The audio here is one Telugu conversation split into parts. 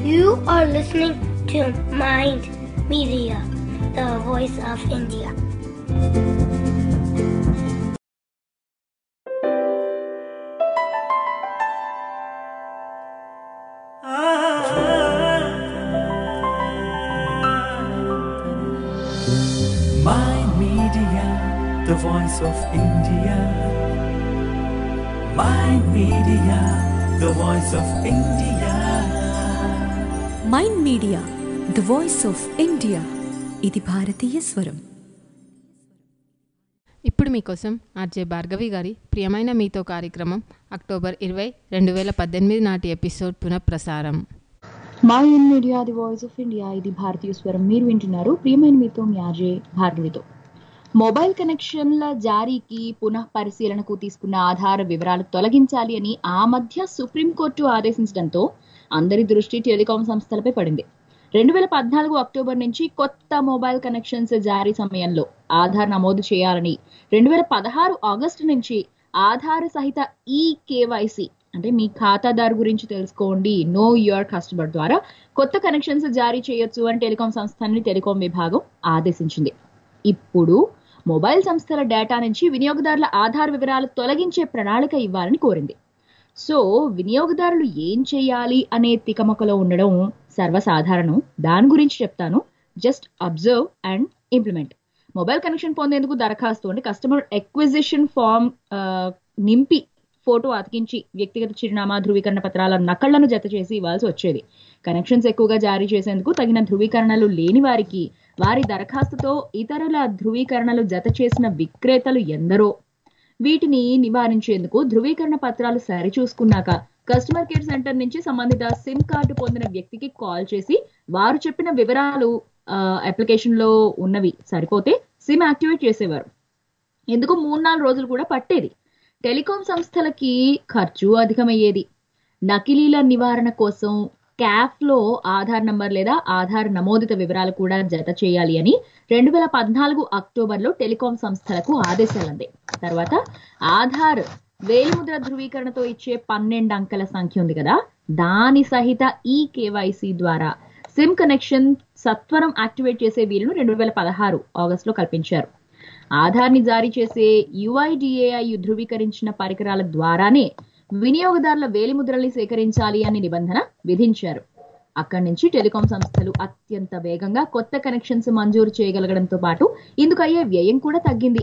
You are listening to Mind Media, the voice of India. Mind Media, the voice of India. Mind Media, the voice of India. Mind Media the voice of India ఇది భారతీయ స్వరం ఇప్పుడు మీకోసం ఆర్జే భార్గవి గారి ప్రియమైన మీతో కార్యక్రమం అక్టోబర్ ఇరవై రెండు వేల పద్దెనిమిది నాటి ఎపిసోడ్ పునఃప్రసారం Mind media the voice of India ఇది భారతీయ స్వరం మీరు వింటున్నారు ప్రియమైన మీతో మ్యాజే భార్గవితో మొబైల్ కనెక్షన్ల జారీకి పునః పరిశీలనకు తీసుకున్న ఆధార వివరాలు తొలగించాలి అని ఆ మధ్య సుప్రీంకోర్టు ఆదేశించడంతో అందరి దృష్టి టెలికాం సంస్థలపై పడింది రెండు వేల పద్నాలుగు అక్టోబర్ నుంచి కొత్త మొబైల్ కనెక్షన్స్ జారీ సమయంలో ఆధార్ నమోదు చేయాలని రెండు వేల పదహారు ఆగస్టు నుంచి ఆధార్ సహిత ఈ కేవైసీ అంటే మీ ఖాతాదారు గురించి తెలుసుకోండి నో యువర్ కస్టమర్ ద్వారా కొత్త కనెక్షన్స్ జారీ చేయొచ్చు అని టెలికాం సంస్థని టెలికాం విభాగం ఆదేశించింది ఇప్పుడు మొబైల్ సంస్థల డేటా నుంచి వినియోగదారుల ఆధార్ వివరాలు తొలగించే ప్రణాళిక ఇవ్వాలని కోరింది సో వినియోగదారులు ఏం చేయాలి అనే తికమకలో ఉండడం సర్వసాధారణం దాని గురించి చెప్తాను just observe and implement mobile connection పొందేందుకు దరఖాస్తు అంటే కస్టమర్ ఎక్విజిషన్ ఫామ్ నింపి ఫోటో అతికించి వ్యక్తిగత చిరునామా ధృవీకరణ పత్రాల నకళ్లను జత చేసి ఇవ్వాల్సి వచ్చేది కనెక్షన్స్ ఎక్కువగా జారీ చేసేందుకు తగిన ధృవీకరణలు లేని వారికి వారి దరఖాస్తుతో ఇతరుల ధృవీకరణలు జత చేసిన విక్రేతలు ఎందరో వీటిని నివారించేందుకు ధృవీకరణ పత్రాలు సరిచూసుకున్నాక కస్టమర్ కేర్ సెంటర్ నుంచి సంబంధిత సిమ్ కార్డు పొందిన వ్యక్తికి కాల్ చేసి వారు చెప్పిన వివరాలు అప్లికేషన్ లో ఉన్నవి సరిపోతే సిమ్ యాక్టివేట్ చేసేవారు ఎందుకు మూడు నాలుగు రోజులు కూడా పట్టేది టెలికాం సంస్థలకి ఖర్చు అధికమయ్యేది నకిలీల నివారణ కోసం క్యాఫ్ లో ఆధార్ నంబర్ లేదా ఆధార్ నమోదిత వివరాలు కూడా జత చేయాలి అని రెండు వేల పద్నాలుగు అక్టోబర్ లో టెలికాం సంస్థలకు ఆదేశాలంది తర్వాత ఆధార్ వేలిముద్ర ధృవీకరణతో ఇచ్చే పన్నెండు అంకెల సంఖ్య ఉంది కదా దాని సహిత ఈ కేవైసీ ద్వారా సిమ్ కనెక్షన్ సత్వరం యాక్టివేట్ చేసే వీలును రెండు వేల పదహారు ఆగస్ట్ లో కల్పించారు ఆధార్ ని జారీ చేసే యుఐడిఏఐ ధృవీకరించిన పరికరాల ద్వారానే వినియోగదారుల వేలిముద్రల్ని సేకరించాలి అనే నిబంధన విధించారు అక్కడి నుంచి టెలికాం సంస్థలు అత్యంత వేగంగా కొత్త కనెక్షన్స్ మంజూరు చేయగలగడంతో పాటు ఇందుకు అయ్యే వ్యయం కూడా తగ్గింది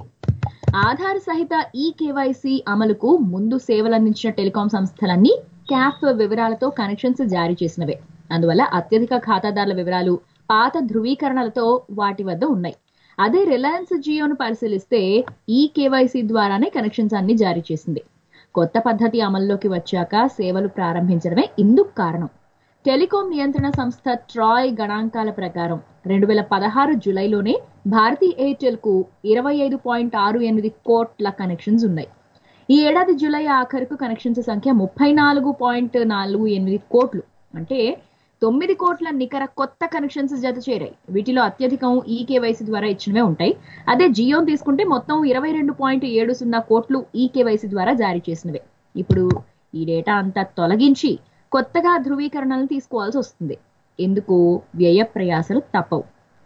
ఆధార్ సహిత ఈ కేవైసీ అమలుకు ముందు సేవలందించిన టెలికాం సంస్థలన్నీ క్యాఫ్ వివరాలతో కనెక్షన్స్ జారీ చేసినవే అందువల్ల అత్యధిక ఖాతాదారుల వివరాలు పాత ధృవీకరణలతో వాటి వద్ద ఉన్నాయి అదే రిలయన్స్ జియోను పరిశీలిస్తే ఈ కేవైసీ ద్వారానే కనెక్షన్స్ అన్ని జారీ చేసింది కొత్త పద్ధతి అమల్లోకి వచ్చాక సేవలు ప్రారంభించడమే ఇందుకు కారణం టెలికాం నియంత్రణ సంస్థ ట్రాయ్ గణాంకాల ప్రకారం రెండు వేల పదహారు జూలైలోనే భారతీ ఎయిర్టెల్ కు ఇరవై ఐదు పాయింట్ ఆరు ఎనిమిది కోట్ల కనెక్షన్స్ ఉన్నాయి ఈ ఏడాది జూలై ఆఖరుకు కనెక్షన్స్ సంఖ్య ముప్పై నాలుగు పాయింట్ నాలుగు ఎనిమిది కోట్లు అంటే తొమ్మిది కోట్ల నికర కొత్త కనెక్షన్స్ జత చేరాయి వీటిలో అత్యధికం ఈ కేవైసీ ద్వారా ఇచ్చినవే ఉంటాయి అదే జియో తీసుకుంటే మొత్తం ఇరవై రెండు పాయింట్ ఏడు సున్నా కోట్లు ఈ కేవైసీ ద్వారా జారీ చేసినవే ఇప్పుడు ఈ డేటా అంతా తొలగించి కొత్తగా ధృవీకరణలను తీసుకోవాల్సి వస్తుంది ఎందుకు వ్యయ ప్రయాసలు తప్పవు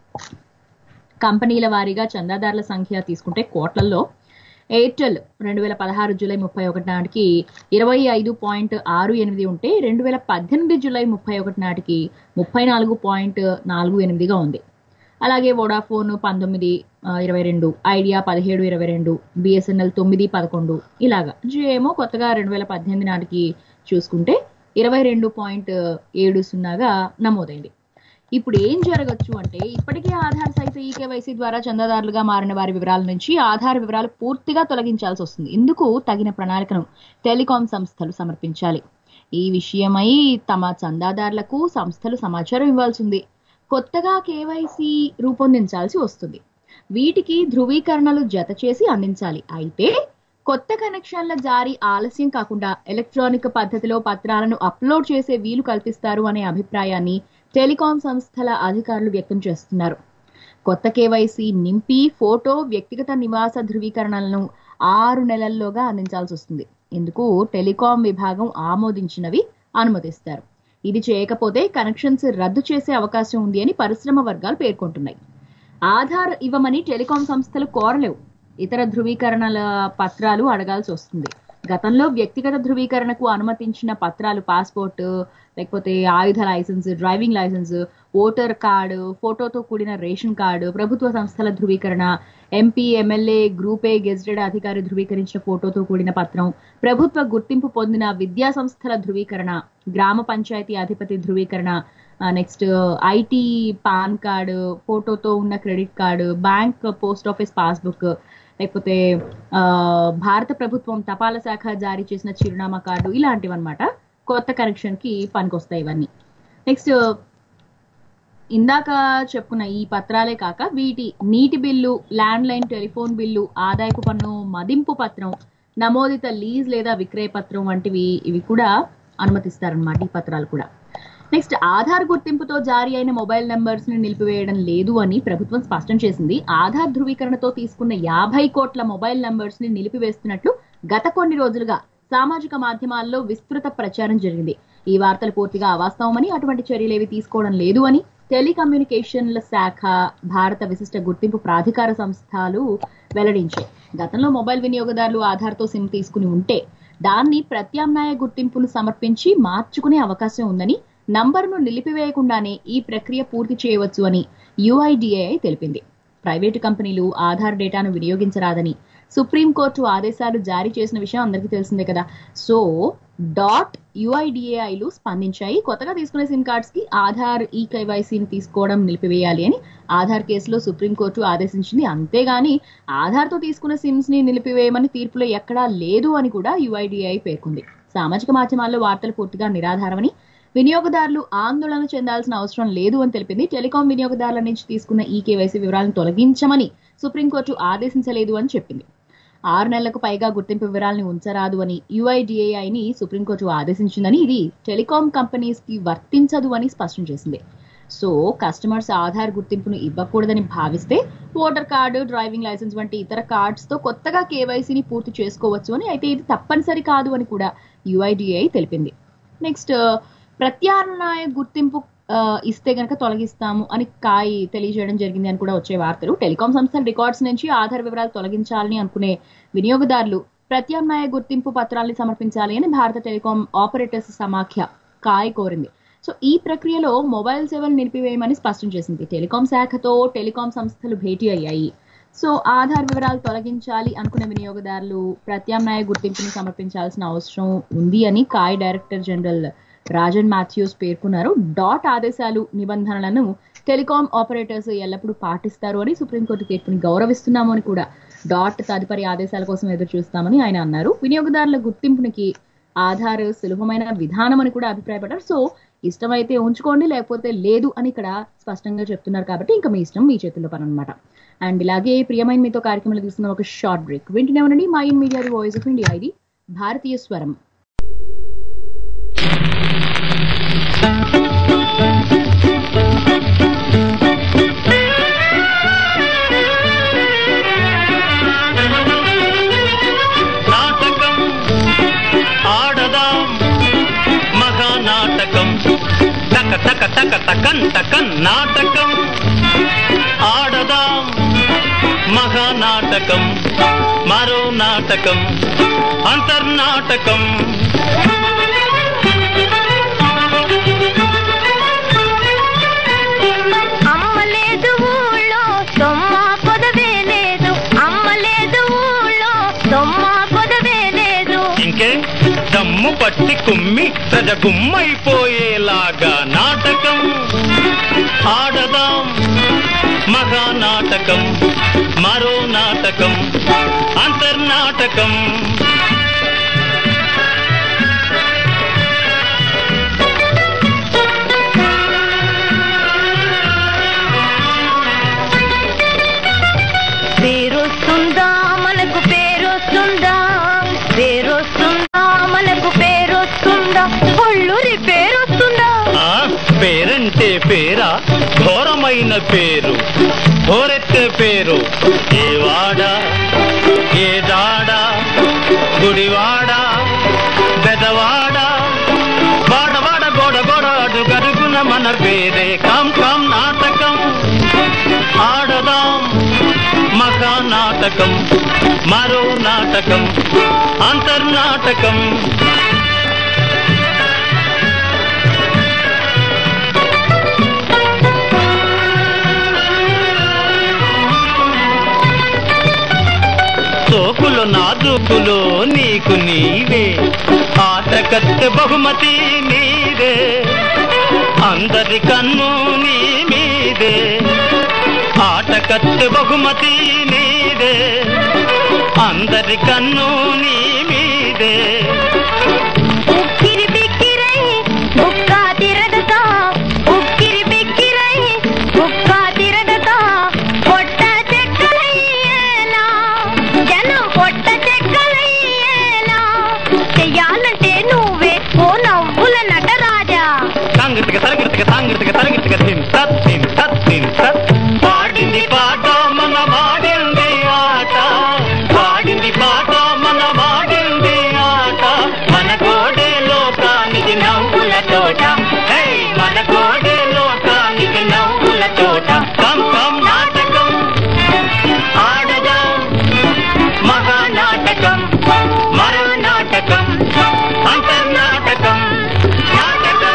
కంపెనీల వారీగా చందాదారుల సంఖ్య తీసుకుంటే కోట్లలో ఎయిర్టెల్ రెండు వేల పదహారు జూలై ముప్పై ఒకటి నాటికి ఇరవై ఐదు పాయింట్ ఆరు ఎనిమిది ఉంటే రెండు వేల పద్దెనిమిది జూలై ముప్పై ఒకటి నాటికి ముప్పై నాలుగు పాయింట్ నాలుగు ఎనిమిదిగా ఉంది అలాగే వోడాఫోన్ పంతొమ్మిది ఆ, ఇరవై రెండు ఐడియా పదిహేడు ఇరవై రెండు బిఎస్ఎన్ఎల్ తొమ్మిది పదకొండు ఇలాగా జియోమో కొత్తగా రెండు వేల పద్దెనిమిది నాటికి చూసుకుంటే ఇరవై రెండు పాయింట్ ఏడు సున్నాగా నమోదైంది ఇప్పుడు ఏం జరగచ్చు అంటే ఇప్పటికే ఆధార్ సైతం ఈ కేవైసీ ద్వారా చందాదారులుగా మారిన వారి వివరాల నుంచి ఆధార్ వివరాలు పూర్తిగా తొలగించాల్సి వస్తుంది ఇందుకు తగిన ప్రణాళికను టెలికాం సంస్థలు సమర్పించాలి ఈ విషయమై తమ చందాదారులకు సంస్థలు సమాచారం ఇవ్వాల్సి ఉంది కొత్తగా కేవైసీ రూపొందించాల్సి వస్తుంది వీటికి ధృవీకరణలు జత చేసి అందించాలి అయితే కొత్త కనెక్షన్ల జారీ ఆలస్యం కాకుండా ఎలక్ట్రానిక్ పద్ధతిలో పత్రాలను అప్లోడ్ చేసే వీలు కల్పిస్తారు అనే అభిప్రాయాన్ని టెలికాం సంస్థల అధికారులు వ్యక్తం చేస్తున్నారు కొత్త కేవైసీ నింపి ఫోటో వ్యక్తిగత నివాస ధృవీకరణలను ఆరు నెలల్లోగా అందించాల్సి వస్తుంది ఇందుకు టెలికాం విభాగం ఆమోదించినవి అనుమతిస్తారు ఇది చేయకపోతే కనెక్షన్స్ రద్దు చేసే అవకాశం ఉంది అని పరిశ్రమ వర్గాలు పేర్కొంటున్నాయి ఆధార్ ఇవ్వమని టెలికాం సంస్థలు కోరలేవు ఇతర ధృవీకరణల పత్రాలు అడగాల్సి వస్తుంది గతంలో వ్యక్తిగత ధృవీకరణకు అనుమతించిన పత్రాలు పాస్పోర్ట్ లేకపోతే ఆయుధ licence driving licence voter card ఫోటోతో కూడిన రేషన్ కార్డు ప్రభుత్వ సంస్థల ధృవీకరణ MP MLA group A gazetted అధికారి ధృవీకరించిన ఫోటోతో కూడిన పత్రం ప్రభుత్వ గుర్తింపు పొందిన విద్యా సంస్థల ధృవీకరణ గ్రామ పంచాయతీ అధిపతి ధృవీకరణ నెక్స్ట్ ఐటీ పాన్ కార్డు ఫోటోతో ఉన్న credit card bank post office passbook లేకపోతే ఆ, భారత ప్రభుత్వం తపాలా శాఖ జారీ చేసిన చిరునామా కార్డు ఇలాంటివి అనమాట కొత్త కనెక్షన్ కి పనికొస్తాయి ఇవన్నీ నెక్స్ట్ ఇందాక చెప్పుకున్న ఈ పత్రాలే కాక వీటి నీటి bill landline telephone bill ఆదాయపు పన్ను మదింపు పత్రం నమోదిత లీజ్ లేదా విక్రయ పత్రం వంటివి ఇవి కూడా అనుమతిస్తారన్నమాట ఈ పత్రాలు కూడా నెక్స్ట్ ఆధార్ గుర్తింపుతో జారీ అయిన మొబైల్ నెంబర్స్ ని నిలిపివేయడం లేదు అని ప్రభుత్వం స్పష్టం చేసింది ఆధార్ ధృవీకరణతో తీసుకున్న యాభై కోట్ల మొబైల్ నెంబర్స్ ని నిలిపివేస్తున్నట్లు గత కొన్ని రోజులుగా సామాజిక మాధ్యమాల్లో విస్తృత ప్రచారం జరిగింది ఈ వార్తలు పూర్తిగా అవాస్తవమని అటువంటి చర్యలేవి తీసుకోవడం లేదు అని టెలికమ్యూనికేషన్ల శాఖ భారత విశిష్ట గుర్తింపు ప్రాధికార సంస్థలు వెల్లడించాయి గతంలో మొబైల్ వినియోగదారులు ఆధార్తో సిమ్ తీసుకుని ఉంటే దాన్ని ప్రత్యామ్నాయ గుర్తింపును సమర్పించి మార్చుకునే అవకాశం ఉందని నంబర్ను నిలిపివేయకుండానే ఈ ప్రక్రియ పూర్తి చేయవచ్చు అని యుఐడిఏఐ తెలిపింది ప్రైవేటు కంపెనీలు ఆధార్ డేటాను వినియోగించరాదని సుప్రీంకోర్టు ఆదేశాలు జారీ చేసిన విషయం అందరికీ తెలిసిందే కదా సో డాట్ యుఐడిఏఐలు స్పందించాయి కొత్తగా తీసుకునే సిమ్ కార్డ్స్ కి ఆధార్ ఈ కేవైసీని తీసుకోవడం నిలిపివేయాలి అని ఆధార్ కేసులో సుప్రీంకోర్టు ఆదేశించింది అంతేగాని ఆధార్తో తీసుకున్న సిమ్స్ ని నిలిపివేయమని తీర్పులో ఎక్కడా లేదు అని కూడా యుఐడిఐ పేర్కొంది సామాజిక మాధ్యమాల్లో వార్తలు పూర్తిగా నిరాధారమని వినియోగదారులు ఆందోళన చెందాల్సిన అవసరం లేదు అని తెలిపింది టెలికాం వినియోగదారుల నుంచి తీసుకున్న ఈ కేవైసీ వివరాలను తొలగించమని సుప్రీంకోర్టు ఆదేశించలేదు అని చెప్పింది ఆరు నెలలకు పైగా గుర్తింపు వివరాలను ఉంచరాదు అని యుఐడిఏఐని సుప్రీంకోర్టు ఆదేశించిందని ఇది టెలికాం కంపెనీస్ కి వర్తించదు అని స్పష్టం చేసింది సో కస్టమర్స్ ఆధార్ గుర్తింపును ఇవ్వకూడదని భావిస్తే ఓటర్ కార్డు డ్రైవింగ్ లైసెన్స్ వంటి ఇతర కార్డ్స్ తో కొత్తగా కేవైసీని పూర్తి చేసుకోవచ్చు అని అయితే ఇది తప్పనిసరి కాదు అని కూడా యుఐడిఐ తెలిపింది నెక్స్ట్ ప్రత్యామ్నాయ గుర్తింపు ఆ, ఇస్తే గనక తొలగిస్తాము అని కాయ్ తెలియజేయడం జరిగింది అని కూడా వచ్చే వార్తలు టెలికాం సంస్థల రికార్డ్స్ నుంచి ఆధార్ వివరాలు తొలగించాలని అనుకునే వినియోగదారులు ప్రత్యామ్నాయ గుర్తింపు పత్రాల్ని సమర్పించాలి అని భారత టెలికాం ఆపరేటర్స్ సమాఖ్య కాయ్ కోరింది సో ఈ ప్రక్రియలో మొబైల్ సేవలు నిలిపివేయమని స్పష్టం చేసింది టెలికాం శాఖతో టెలికాం సంస్థలు భేటీ అయ్యాయి సో ఆధార్ వివరాలు తొలగించాలి అనుకునే వినియోగదారులు ప్రత్యామ్నాయ గుర్తింపుని సమర్పించాల్సిన అవసరం ఉంది అని కాయ్ డైరెక్టర్ జనరల్ రాజన్ మాథ్యూస్ పేర్కొన్నారు డాట్ ఆదేశాలు నిబంధనలను టెలికాం ఆపరేటర్స్ ఎల్లప్పుడూ పాటిస్తారు అని సుప్రీంకోర్టు తీర్పుని గౌరవిస్తున్నాము అని కూడా డాట్ తదుపరి ఆదేశాల కోసం ఎదురు చూస్తామని ఆయన అన్నారు వినియోగదారుల గుర్తింపునికి ఆధార్ సులభమైన విధానం అని కూడా అభిప్రాయపడ్డారు సో ఇష్టమైతే ఉంచుకోండి లేకపోతే లేదు అని ఇక్కడ స్పష్టంగా చెప్తున్నారు కాబట్టి ఇంకా మీ ఇష్టం మీ చేతుల్లో పని అనమాట అండ్ ఇలాగే ప్రియమైన మీతో కార్యక్రమంలో తీసుకున్న ఒక షార్ట్ బ్రేక్ వింటూనే ఉండండి Mind media voice of India ఇది భారతీయ స్వరం నాటకం ఆడదాం మహానాటకం టక టక టక టకన్ టకన్ నాటకం ఆడదాం మహానాటకం మరో నాటకం అంతర్నాటకం అమ్మ లేదు ఊళ్ళో సొమ్మ పొదవే లేదు అమ్మ లేదు ఊళ్ళో సొమ్మ పొదవే లేదు ఇంకే దమ్ము పట్టి కుమ్మి ప్రజ గుమ్మైపోయేలాగా నాటకం ఆడదాం మహానాటకం మరో నాటకం అంతర్నాటకం పేరొస్తుందా మనకు పేరొస్తుందా పేరొస్తుందా మనకు పేరొస్తుందా ఒళ్ళూరి పేరొస్తుందా ఆ పేరంటే పేరా ఘోరమైన పేరు ఘోరెత్తే పేరు ఏ వాడ ఏ దాడ గుడివాడ బెదవాడ వాడ వాడ గోడ గోడ జానర్ వేరే కం కం నాటకం ఆడదాం మగా నాటకం మరో నాటకం అంతర్నాటకం సోకులు నాజుకులు నీకు నీవే ఆటకత్తె బహుమతి నీదే అందరి కన్ను నీ మీదే ఆటకత్తె బహుమతి నీదే అందరి కన్ను నీ మీదే ఉక్కిరి బిక్కిరై బుక్క తిరగతా ఉక్కిరి బిక్కిరై బుక్క తిరగతా పొట్ట చెక్కలయ్యేలా జనం పొట్ట చెక్కలయ్యేలా చెయ్యాలంటే నువ్వే ఓ నవ్వుల నటరాజా సాంగతిక తరగతిక సాంగతిక తరగతిక తిన్ సత్ తిన్ సత్ తిన్ సత్ పాడింది పాట మన మాడింది ఆట పాడింది పాట మన మాడింది ఆట మన కోడే లోకానికి నవ్వుల తోట హే మన కోడే లోకానికి నవ్వుల తోట కం కం నాటకం ఆడదాం మహానాటకం మరో నాటకం అంతర్నాటకం నాటకం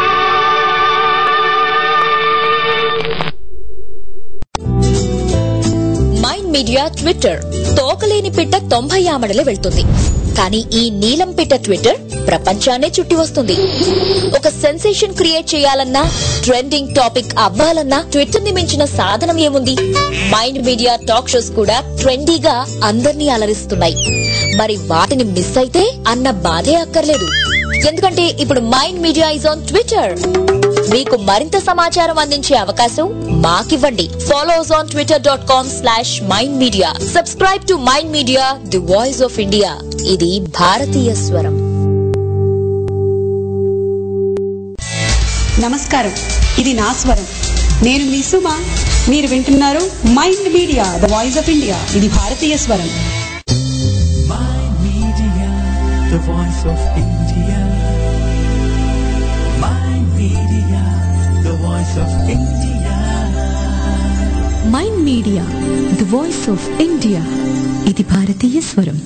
మైండ్ మీడియా ట్విట్టర్ తోకలేని పిట్ట తొంభై ఆమడలు వెళ్తుంది కానీ ఈ నీలం పిట్ట ట్విట్టర్ ప్రపంచాన్నే చుట్టి వస్తుంది ఒక సెన్సేషన్ క్రియేట్ చేయాలన్నా ట్రెండింగ్ టాపిక్ అవ్వాలన్నా ట్విట్టర్ ని మించిన సాధనం ఏముంది మైండ్ మీడియా టాక్ షోస్ కూడా ట్రెండీగా అందర్నీ అలరిస్తున్నాయి మరి వాటిని మిస్ అయితే అన్న బాధే అక్కర్లేదు ఎందుకంటే ఇప్పుడు Mind Media is on Twitter మీకు మరింత సమాచారం అందించే అవకాశం మాకివ్వండి follow us on Twitter dot com slash Mind Media subscribe to Mind Media the voice of India ఇది భారతీయ స్వరం నమస్కారం ఇది నా స్వరం నేను మీ సుమ మీరు వింటున్నారు Mind Media the voice of India ఇది భారతీయ స్వరం the voice of India. Mind Media, the voice of India. Mind Media the voice of India ఇది భారతీయ స్వరం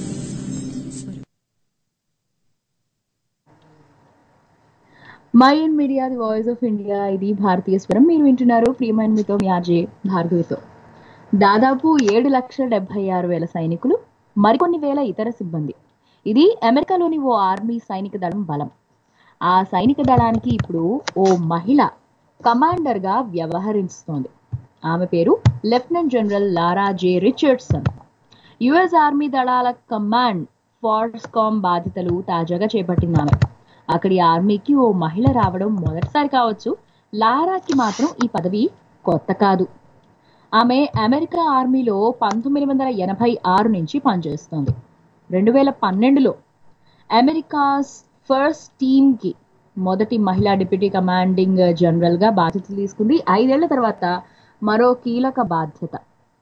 Mind Media the voice of India ఇది భారతీయ స్వరం మీరు వింటున్నారు ప్రియమైన మీతో మీ ఆర్జే భార్గవితో దాదాపు ఏడు లక్షల డెబ్బై ఆరు వేల సైనికులు మరికొన్ని వేల ఇతర సిబ్బంది ఇది అమెరికాలోని ఓ ఆర్మీ సైనిక దళం బలం ఆ సైనిక దళానికి ఇప్పుడు ఓ మహిళ కమాండర్గా వ్యవహరిస్తోంది ఆమె పేరు lieutenant general Laura J Richardson US army దళాల కమాండ్ ఫోర్స్కామ్ బాధ్యతలు తాజాగా చేపట్టింది ఆమె అక్కడి ఆర్మీకి ఓ మహిళ రావడం మొదటిసారి కావచ్చు లారాకి మాత్రం ఈ పదవి కొత్త కాదు ఆమె అమెరికా ఆర్మీలో పంతొమ్మిది వందల ఎనభై ఆరు నుంచి పనిచేస్తోంది రెండు వేల పన్నెండులో అమెరికాస్ ఫస్ట్ టీమ్కి మొదటి మహిళా డిప్యూటీ కమాండింగ్ జనరల్గా బాధ్యతలు తీసుకుంది ఐదేళ్ల తర్వాత మరో కీలక బాధ్యత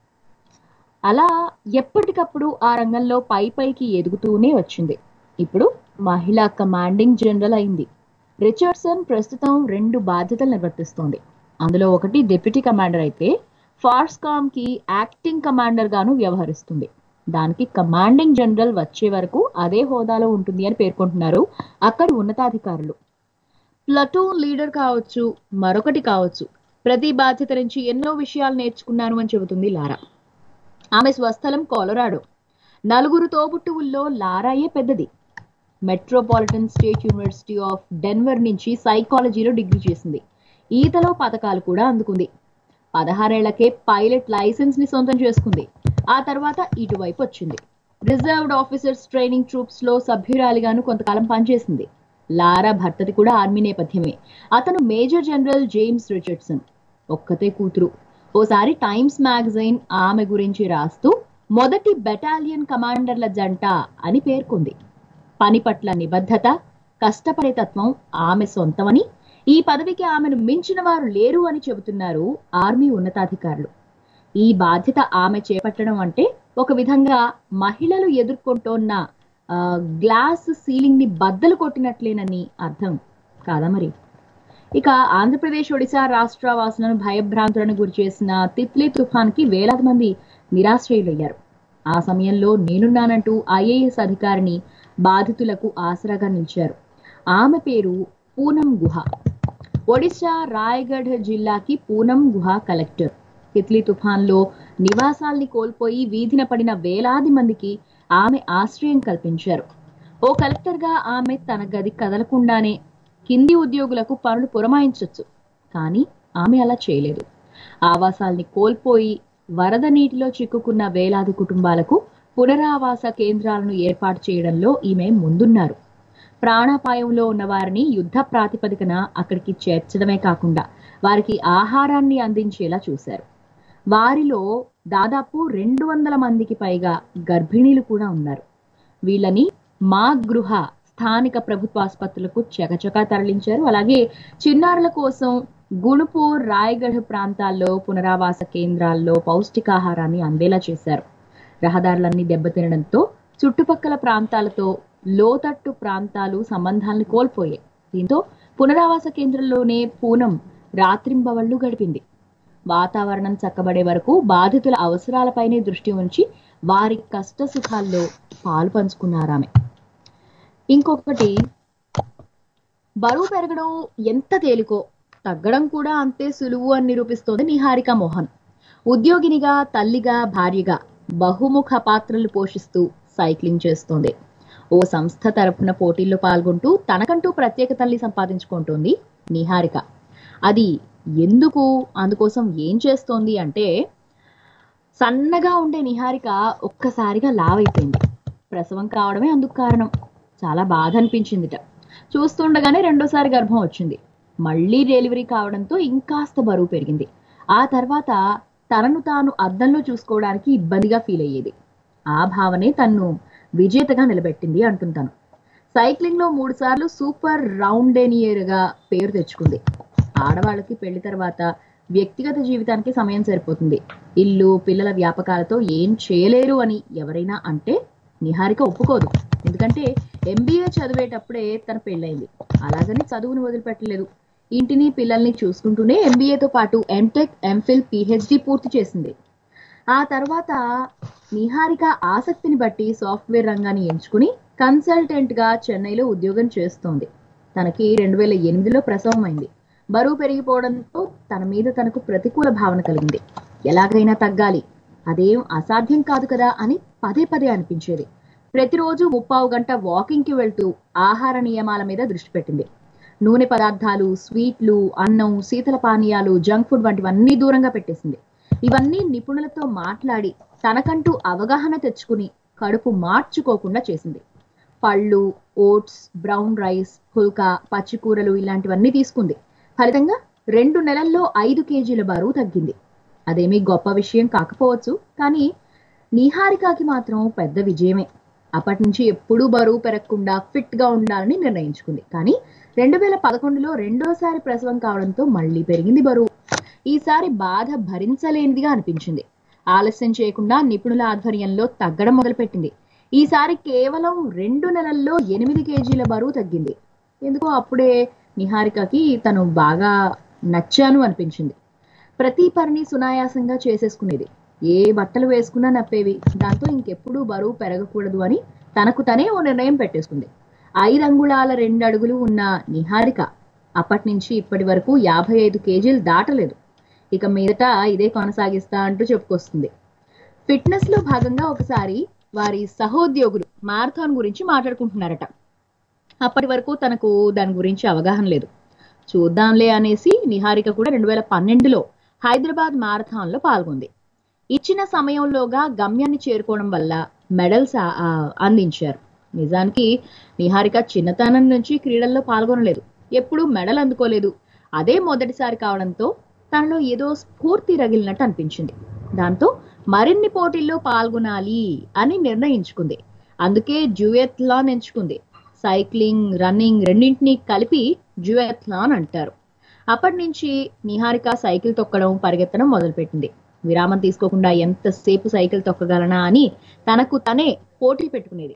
అలా ఎప్పటికప్పుడు ఆ రంగంలో పై పైకి ఎదుగుతూనే వచ్చింది ఇప్పుడు మహిళా కమాండింగ్ జనరల్ అయింది రిచర్డ్సన్ ప్రస్తుతం రెండు బాధ్యతలు నిర్వర్తిస్తోంది అందులో ఒకటి డిప్యూటీ కమాండర్ అయితే ఫార్స్కామ్ కి యాక్టింగ్ కమాండర్ గాను వ్యవహరిస్తుంది దానికి కమాండింగ్ జనరల్ వచ్చే వరకు అదే హోదాలో ఉంటుంది అని పేర్కొంటున్నారు అక్కడి ఉన్నతాధికారులు ప్లటూన్ లీడర్ కావచ్చు మరొకటి కావచ్చు ప్రతి బాధ్యత నుంచి ఎన్నో విషయాలు నేర్చుకున్నాను అని చెబుతుంది లారా ఆమె స్వస్థలం కొలరాడో నలుగురు తోబుట్టువుల్లో లారాయే పెద్దది Metropolitan State University of Denver నుంచి సైకాలజీలో డిగ్రీ చేసింది ఈతలో పథకాలు కూడా అందుకుంది పదహారేళ్లకే పైలట్ లైసెన్స్ ని సొంతం చేసుకుంది ఆ తర్వాత ఇటువైపు వచ్చింది రిజర్వ్డ్ ఆఫీసర్స్ ట్రైనింగ్ ట్రూప్స్ లో సభ్యురాలిగాను కొంతకాలం పనిచేసింది లారా భర్తది కూడా ఆర్మీ నేపథ్యమే అతను మేజర్ జనరల్ జేమ్స్ రిచర్డ్సన్ ఒక్కతే కూతురు ఓసారి టైమ్స్ మ్యాగజైన్ ఆమె గురించి రాస్తూ మొదటి బెటాలియన్ కమాండర్ల జంట అని పేర్కొంది పని పట్ల నిబద్ధత కష్టపడే తత్వం ఆమె సొంతమని ఈ పదవికి ఆమెను మించిన వారు లేరు అని చెబుతున్నారు ఆర్మీ ఉన్నతాధికారులు ఈ బాధ్యత ఆమె చేపట్టడం అంటే ఒక విధంగా మహిళలు ఎదుర్కొంటోన్న ఆ, గ్లాస్ సీలింగ్ ని బద్దలు కొట్టినట్లేనని అర్థం కాదా మరి ఇక ఆంధ్రప్రదేశ్ ఒడిశా రాష్ట్ర వాసులను భయభ్రాంతులను గురిచేసిన తిత్లీ తుఫాన్కి వేలాది మంది నిరాశ్రయులయ్యారు ఆ సమయంలో నేనున్నానంటూ ఐఏఎస్ అధికారిని బాధితులకు ఆసరాగా నిలిచారు ఆమె పేరు పూనం గుహ ఒడిశా రాయగఢ్ జిల్లాకి పూనం గుహ కలెక్టర్ తిత్లీ తుఫాన్లో నివాసాల్ని కోల్పోయి వీధిన పడిన వేలాది మందికి ఆమె ఆశ్రయం కల్పించారు ఓ కలెక్టర్గా ఆమె తన గది కదలకుండానే కింది ఉద్యోగులకు పనులు పురమాయించొచ్చు కానీ ఆమె అలా చేయలేదు ఆవాసాల్ని కోల్పోయి వరద నీటిలో చిక్కుకున్న వేలాది కుటుంబాలకు పునరావాస కేంద్రాలను ఏర్పాటు చేయడంలో ఈమె ముందున్నారు ప్రాణాపాయంలో ఉన్న వారిని యుద్ధ ప్రాతిపదికన అక్కడికి చేర్చడమే కాకుండా వారికి ఆహారాన్ని అందించేలా చూశారు వారిలో దాదాపు రెండు వందల మందికి పైగా గర్భిణీలు కూడా ఉన్నారు వీళ్ళని మా గృహ స్థానిక ప్రభుత్వ ఆసుపత్రులకు చకచకా తరలించారు అలాగే చిన్నారుల కోసం గుణపూర్ రాయగఢ్ ప్రాంతాల్లో పునరావాస కేంద్రాల్లో పౌష్టికాహారాన్ని అందేలా చేశారు రహదారులన్నీ దెబ్బతినడంతో చుట్టుపక్కల ప్రాంతాలతో లోతట్టు ప్రాంతాలు సంబంధాలను కోల్పోయాయి దీంతో పునరావాస కేంద్రంలోనే పూనం రాత్రింబవళ్లు గడిపింది వాతావరణం చక్కబడే వరకు బాధితుల అవసరాలపైనే దృష్టి ఉంచి వారి కష్ట సుఖాల్లో పాలు పంచుకున్నారామె ఇంకొకటి బరువు పెరగడం ఎంత తేలికో తగ్గడం కూడా అంతే సులువు అని నిరూపిస్తోంది నిహారిక మోహన్ ఉద్యోగినిగా తల్లిగా భార్యగా బహుముఖ పాత్రలు పోషిస్తూ సైక్లింగ్ చేస్తోంది ఓ సంస్థ తరపున పోటీల్లో పాల్గొంటూ తనకంటూ ప్రత్యేకతల్ని సంపాదించుకుంటోంది నిహారిక అది ఎందుకు అందుకోసం ఏం చేస్తోంది అంటే సన్నగా ఉండే నిహారిక ఒక్కసారిగా లావైపోయింది ప్రసవం కావడమే అందుకు కారణం చాలా బాధ అనిపించిందిట చూస్తుండగానే రెండోసారి గర్భం వచ్చింది మళ్ళీ డెలివరీ కావడంతో ఇంకాస్త బరువు పెరిగింది ఆ తర్వాత తనను తాను అద్దంలో చూసుకోవడానికి ఇబ్బందిగా ఫీల్ అయ్యేది ఆ భావనే తన్ను విజేతగా నిలబెట్టింది అంటుంటాను సైక్లింగ్ లో మూడు సార్లు సూపర్ రౌండేనియర్ గా పేరు తెచ్చుకుంది ఆడవాళ్ళకి పెళ్లి తర్వాత వ్యక్తిగత జీవితానికి సమయం సరిపోతుంది ఇల్లు పిల్లల వ్యాపకాలతో ఏం చేయలేరు అని ఎవరైనా అంటే నిహారిక ఒప్పుకోదు ఎందుకంటే ఎంబీఏ చదివేటప్పుడే తన పెళ్ళైంది అలాగని చదువును వదిలిపెట్టలేదు ఇంటిని పిల్లల్ని చూసుకుంటూనే ఎంబీఏతో పాటు ఎంటెక్ ఎంఫిల్ పిహెచ్డి పూర్తి చేసింది ఆ తర్వాత నిహారిక ఆసక్తిని బట్టి సాఫ్ట్వేర్ రంగాన్ని ఎంచుకుని కన్సల్టెంట్ గా చెన్నైలో ఉద్యోగం చేస్తోంది తనకి రెండు వేల ఎనిమిదిలో ప్రసవం అయింది బరువు పెరిగిపోవడంతో తన మీద తనకు ప్రతికూల భావన కలిగింది ఎలాగైనా తగ్గాలి అదేం అసాధ్యం కాదు కదా అని పదే పదే అనిపించేది ప్రతిరోజు ముప్పావు గంట వాకింగ్ కి వెళ్తూ ఆహార నియమాల మీద దృష్టి పెట్టింది నూనె పదార్థాలు స్వీట్లు అన్నం శీతల పానీయాలు జంక్ ఫుడ్ వంటివన్నీ దూరంగా పెట్టేసింది ఇవన్నీ నిపుణులతో మాట్లాడి తనకంటూ అవగాహన తెచ్చుకుని కడుపు మార్చుకోకుండా చేసింది పళ్ళు ఓట్స్ బ్రౌన్ రైస్ పుల్కా పచ్చికూరలు ఇలాంటివన్నీ తీసుకుంది ఫలితంగా రెండు నెలల్లో ఐదు కేజీల బరువు తగ్గింది అదేమీ గొప్ప విషయం కాకపోవచ్చు కానీ నిహారికకి మాత్రం పెద్ద విజయమే అప్పటి నుంచి ఎప్పుడూ బరువు పెరగకుండా ఫిట్ గా ఉండాలని నిర్ణయించుకుంది కానీ రెండు వేల పదకొండులో రెండోసారి ప్రసవం కావడంతో మళ్ళీ పెరిగింది బరువు ఈసారి బాధ భరించలేనిదిగా అనిపించింది ఆలస్యం చేయకుండా నిపుణుల ఆధ్వర్యంలో తగ్గడం మొదలుపెట్టింది ఈసారి కేవలం రెండు నెలల్లో ఎనిమిది కేజీల బరువు తగ్గింది ఎందుకో అప్పుడే నిహారికకి తను బాగా నచ్చాను అనిపించింది ప్రతి పనిని సునాయాసంగా చేసేసుకునేది ఏ బట్టలు వేసుకున్నా నప్పేవి దాంతో ఇంకెప్పుడూ బరువు పెరగకూడదు అని తనకు తనే ఓ నిర్ణయం పెట్టేసుకుంది ఐదు అంగుళాల రెండు అడుగులు ఉన్న నిహారిక అప్పటి నుంచి ఇప్పటి వరకు యాభై ఐదు కేజీలు దాటలేదు ఇక మీదట ఇదే కొనసాగిస్తా అంటూ చెప్పుకొస్తుంది ఫిట్నెస్ లో భాగంగా ఒకసారి వారి సహోద్యోగులు మారథాన్ గురించి మాట్లాడుకుంటున్నారట అప్పటి వరకు తనకు దాని గురించి అవగాహన లేదు చూద్దాంలే అనేసి నిహారిక కూడా రెండు వేల పన్నెండులో హైదరాబాద్ మారథాన్ లో పాల్గొంది ఇచ్చిన సమయంలోగా గమ్యాన్ని చేరుకోవడం వల్ల మెడల్స్ ఆ- ఆ అందించారు నిజానికి నిహారిక చిన్నతనం నుంచి క్రీడల్లో పాల్గొనలేదు ఎప్పుడూ మెడల్ అందుకోలేదు అదే మొదటిసారి కావడంతో తనలో ఏదో స్ఫూర్తి రగిలినట్టు అనిపించింది దాంతో మరిన్ని పోటీల్లో పాల్గొనాలి అని నిర్ణయించుకుంది అందుకే జ్యూయత్లాన్ ఎంచుకుంది సైక్లింగ్ రన్నింగ్ రెండింటినీ కలిపి జ్యూయత్లాన్ అంటారు అప్పటి నుంచి నిహారిక సైకిల్ తొక్కడం పరిగెత్తడం మొదలుపెట్టింది విరామం తీసుకోకుండా ఎంతసేపు సైకిల్ తొక్కగలనా అని తనకు తనే పోటీ పెట్టుకునేది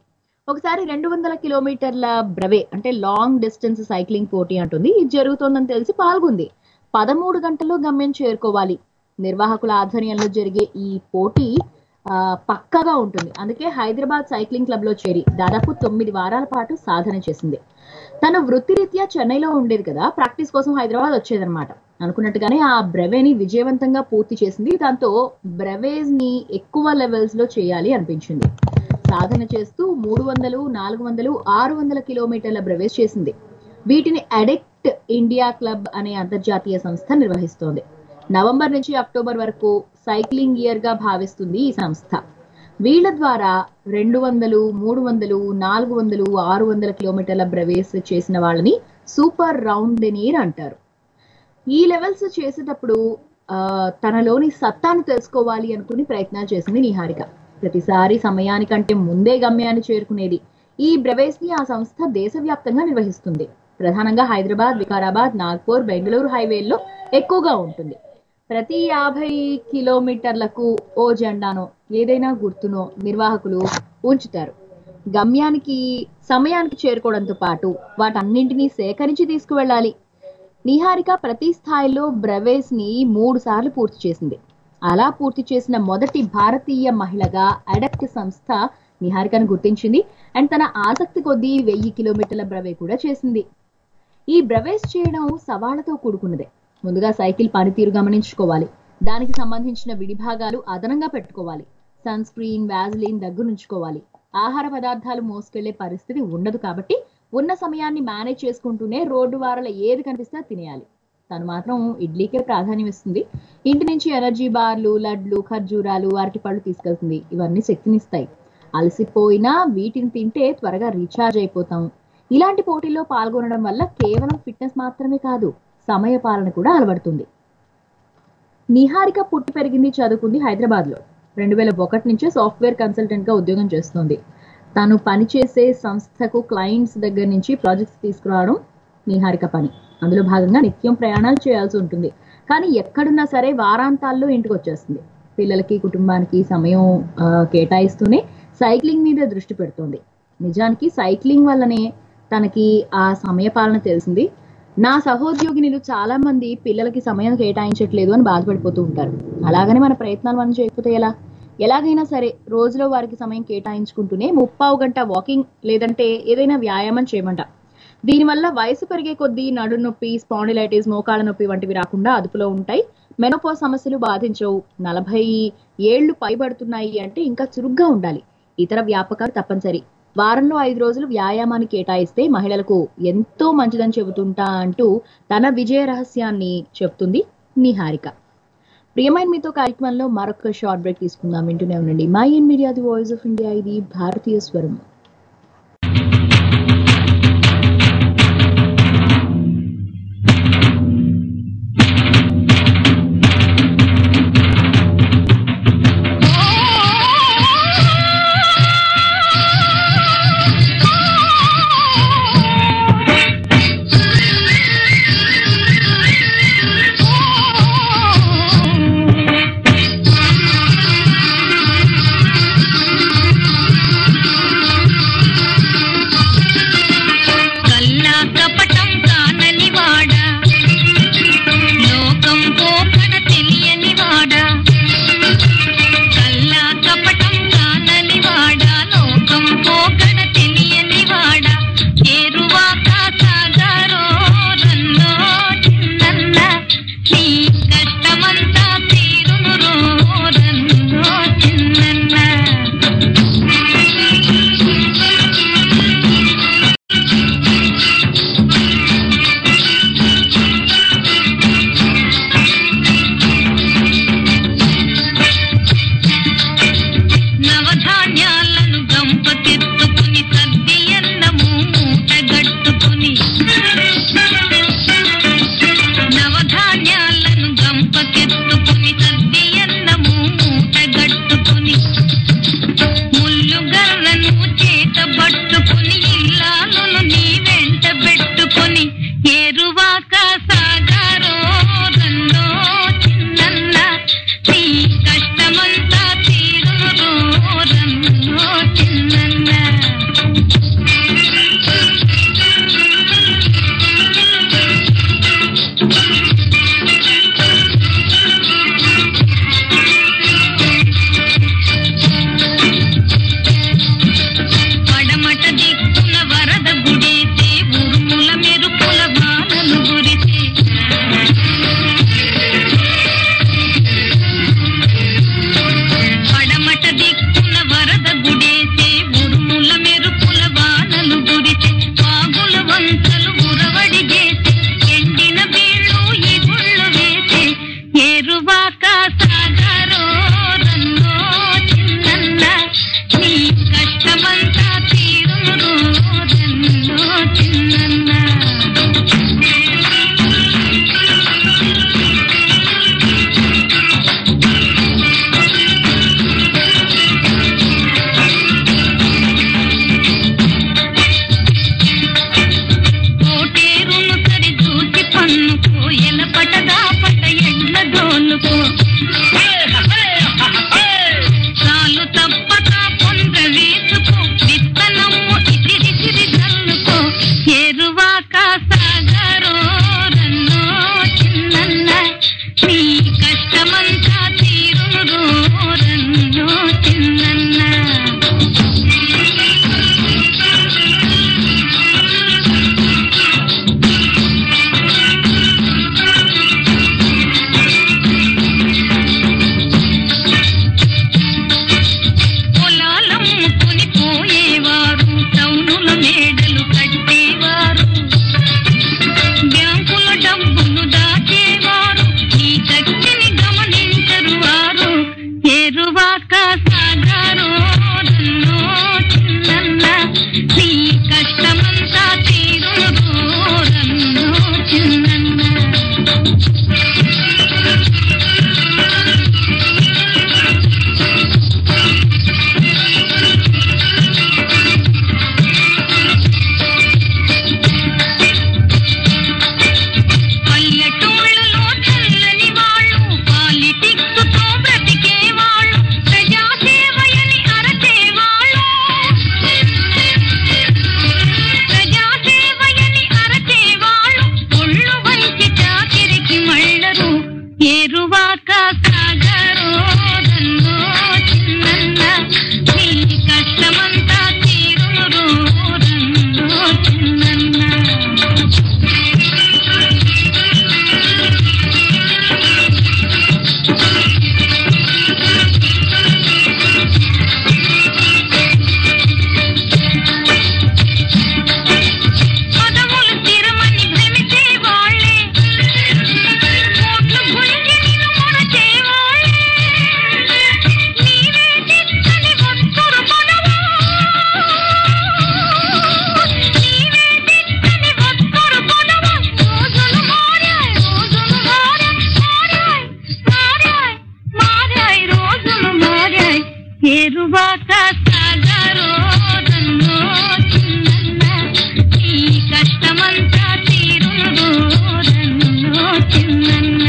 ఒకసారి రెండు వందల కిలోమీటర్ల బ్రవే అంటే లాంగ్ డిస్టెన్స్ సైక్లింగ్ పోటీ అంటుంది ఇది జరుగుతోందని తెలిసి పాల్గొంది పదమూడు గంటల్లో గమ్యం చేరుకోవాలి నిర్వాహకుల ఆధ్వర్యంలో జరిగే ఈ పోటీ ఆ, పక్కాగా ఉంటుంది అందుకే హైదరాబాద్ సైక్లింగ్ క్లబ్ లో చేరి దాదాపు తొమ్మిది వారాల పాటు సాధన చేసింది తన వృత్తిరీత్యా చెన్నైలో ఉండేది కదా ప్రాక్టీస్ కోసం హైదరాబాద్ వచ్చేదన్నమాట అనుకున్నట్టుగానే ఆ బ్రెవేని విజయవంతంగా పూర్తి చేసింది దాంతో బ్రెవేజ్ ని ఎక్కువ లెవెల్స్ లో చేయాలి అనిపించింది సాధన చేస్తూ మూడు వందలు నాలుగు వందలు ఆరు వందల కిలోమీటర్ల బ్రెవేజ్ చేసింది వీటిని అడెక్ట్ ఇండియా క్లబ్ అనే అంతర్జాతీయ సంస్థ నిర్వహిస్తోంది నవంబర్ నుంచి అక్టోబర్ వరకు సైక్లింగ్ ఇయర్ గా భావిస్తుంది ఈ సంస్థ వీళ్ళ ద్వారా రెండు వందలు మూడు వందలు నాలుగు వందలు ఆరు వందల కిలోమీటర్ల బ్రవేస్ చేసిన వాళ్ళని సూపర్ రౌండెనీర్ అంటారు ఈ లెవెల్స్ చేసేటప్పుడు ఆ, తనలోని సత్తాను తెలుసుకోవాలి అనుకుని ప్రయత్నాలు చేసింది నిహారిక ప్రతిసారి సమయానికంటే ముందే గమ్యాన్ని చేరుకునేది ఈ బ్రవేస్ ని ఆ సంస్థ దేశవ్యాప్తంగా నిర్వహిస్తుంది ప్రధానంగా హైదరాబాద్ వికారాబాద్ నాగ్పూర్ బెంగళూరు హైవేల్లో ఎక్కువగా ఉంటుంది ప్రతి యాభై కిలోమీటర్లకు ఓ జెండానో ఏదైనా గుర్తునో నిర్వాహకులు ఉంచుతారు గమ్యానికి సమయానికి చేరుకోవడంతో పాటు వాటన్నింటినీ సేకరించి తీసుకువెళ్ళాలి నిహారిక ప్రతి స్థాయిలో బ్రవేస్ ని మూడు సార్లు పూర్తి చేసింది అలా పూర్తి చేసిన మొదటి భారతీయ మహిళగా అడక్ట్ సంస్థ నిహారికను గుర్తించింది అండ్ తన ఆసక్తి కొద్దీ వెయ్యి కిలోమీటర్ల బ్రవే కూడా చేసింది ఈ బ్రవేస్ చేయడం సవాళ్లతో కూడుకున్నదే ముందుగా సైకిల్ పనితీరు గమనించుకోవాలి దానికి సంబంధించిన విడిభాగాలు అదనంగా పెట్టుకోవాలి సన్ స్క్రీన్ వ్యాజ్లిన్ దగ్గరుంచుకోవాలి ఆహార పదార్థాలు మోసుకెళ్లే పరిస్థితి ఉండదు కాబట్టి ఉన్న సమయాన్ని మేనేజ్ చేసుకుంటూనే రోడ్డు వారల ఏది కనిపిస్తే అది తినేయాలి తను మాత్రం ఇడ్లీకే ప్రాధాన్యం ఇస్తుంది ఇంటి నుంచి ఎనర్జీ బార్లు లడ్లు ఖర్జూరాలు అరటిపళ్ళు తీసుకెళ్తుంది ఇవన్నీ శక్తినిస్తాయి అలసిపోయినా వీటిని తింటే త్వరగా రీఛార్జ్ అయిపోతాం ఇలాంటి పోటీల్లో పాల్గొనడం వల్ల కేవలం ఫిట్నెస్ మాత్రమే కాదు సమయ పాలన కూడా అలవడుతుంది నిహారిక పుట్టి పెరిగింది చదువుకుంది హైదరాబాద్ లో రెండు వేల ఒకటి నుంచే సాఫ్ట్వేర్ కన్సల్టెంట్ గా ఉద్యోగం చేస్తోంది తను పనిచేసే సంస్థకు క్లయింట్స్ దగ్గర నుంచి ప్రాజెక్ట్స్ తీసుకురావడం నిహారిక పని అందులో భాగంగా నిత్యం ప్రయాణాలు చేయాల్సి ఉంటుంది కానీ ఎక్కడున్నా సరే వారాంతాల్లో ఇంటికి వచ్చేస్తుంది పిల్లలకి కుటుంబానికి సమయం ఆ, కేటాయిస్తూనే సైక్లింగ్ మీద దృష్టి పెడుతోంది నిజానికి సైక్లింగ్ వల్లనే తనకి ఆ సమయ పాలన తెలిసింది నా సహోద్యోగినులు చాలా మంది పిల్లలకి సమయం కేటాయించట్లేదు అని బాధపడిపోతూ ఉంటారు అలాగని మన ప్రయత్నాలు మనం చేయకపోతే ఎలా ఎలాగైనా సరే రోజులో వారికి సమయం కేటాయించుకుంటూనే ముప్పావు గంట వాకింగ్ లేదంటే ఏదైనా వ్యాయామం చేయమంట దీనివల్ల వయసు పెరిగే కొద్దీ నడు నొప్పి స్పాండిలైటిస్ మోకాళ్ళ నొప్పి వంటివి రాకుండా అదుపులో ఉంటాయి మెనోపో సమస్యలు బాధించవు నలభై ఏళ్లు పైబడుతున్నాయి అంటే ఇంకా చురుగ్గా ఉండాలి ఇతర వ్యాపకాలు తప్పనిసరి వారంలో ఐదు రోజులు వ్యాయామాన్ని కేటాయిస్తే మహిళలకు ఎంతో మంచిదని చెబుతుంటా అంటూ తన విజయ రహస్యాన్ని చెప్తుంది నిహారిక ప్రియమైన మీతో కార్యక్రమంలో మరొక షార్ట్ బ్రేక్ తీసుకుందాం వింటూనే ఉండండి Mind media the voice of India ఇది భారతీయ స్వరం కల్లా కపటం కానని వాడా లోకం పోకడ తెలియని వాడా కల్లా కపటం కానని వాడా లోకం పోకడ తెలియని వాడా ఏరువాక సాగారో రన్నో చిన్నన్న నీ కష్టమంతా తీరును రో రన్నో చిన్నన్న నవధాన్యాలను గంపకెత్తుకుని సద్ది అన్నము మూటగట్టుకుని నవధాన్యాలను పడమట దిక్కున వరద గుడేసి ఉరుముల మెరుపుల వానలు గురిసి పడమట దిక్కున వరద గుడేసి ఉరుముల మెరుపుల వానలు గురిసి వాగుల వంకలు ఉరవడి చేసి ఎండిన బీళ్ళు ఈ గుళ్ళు వేసి ఏరువాక సాగరో రన్నో చిన్నన్న నీ కష్టమంతా తీరును రన్నో చిన్నన్న కోటేరును సరి చూసి పన్నుకో ఎలపటగా పట ఎడ్ల దోలుకో చాలు తప్పక పొంద వేసుకో విత్తనము ఇసిరిసిరి జల్లుకో ఎరువాక సాగరో రన్నో చిన్నన్న నీ కష్టమంతా తీరును రన్నో చిన్నన్న పొలాలమ్ముకుని పోయేవారు టౌనుల మేడలు కట్టేవారు బ్యాంకుల డబ్బులు దాచేవారు ఈ శక్తిని గమనించరు వారు ఎరువాక సాగారు రన్నో చిన్నన్న నీ కష్టమంతా తీరును రన్నో చిన్నన్న పల్లెటూళ్ళలో చల్లని వాళ్ళు పాలిటిక్స్ తో బ్రతికే వాళ్ళు ప్రజాసేవయని అరచేవాళ్ళు ప్రజాసేవయని అరచేవాళ్ళు ఒళ్ళు వంచి చాకిరికి మళ్ళరు ఏరువాక సాగరో రన్నో చిన్నన్న నీ కష్టమంతా తీరును రన్నో చిన్నన్న పదవులు స్థిరమని భ్రమించే వాళ్ళే కోట్లు గుంజి నిన్ను మొరచేవాళ్ళే నీవే చిత్తని వస్తురు పదవు నీవే చిత్తని వస్తురు పదవు రోజులు మారాయి రోజులు మారాయి మారాయి మారాయి మారాయి రోజులు మారాయి ఏరువాక సాగరో రన్నో చిన్నన్న ఈ కష్టమంతా తీరును రన్నో చిన్నన్న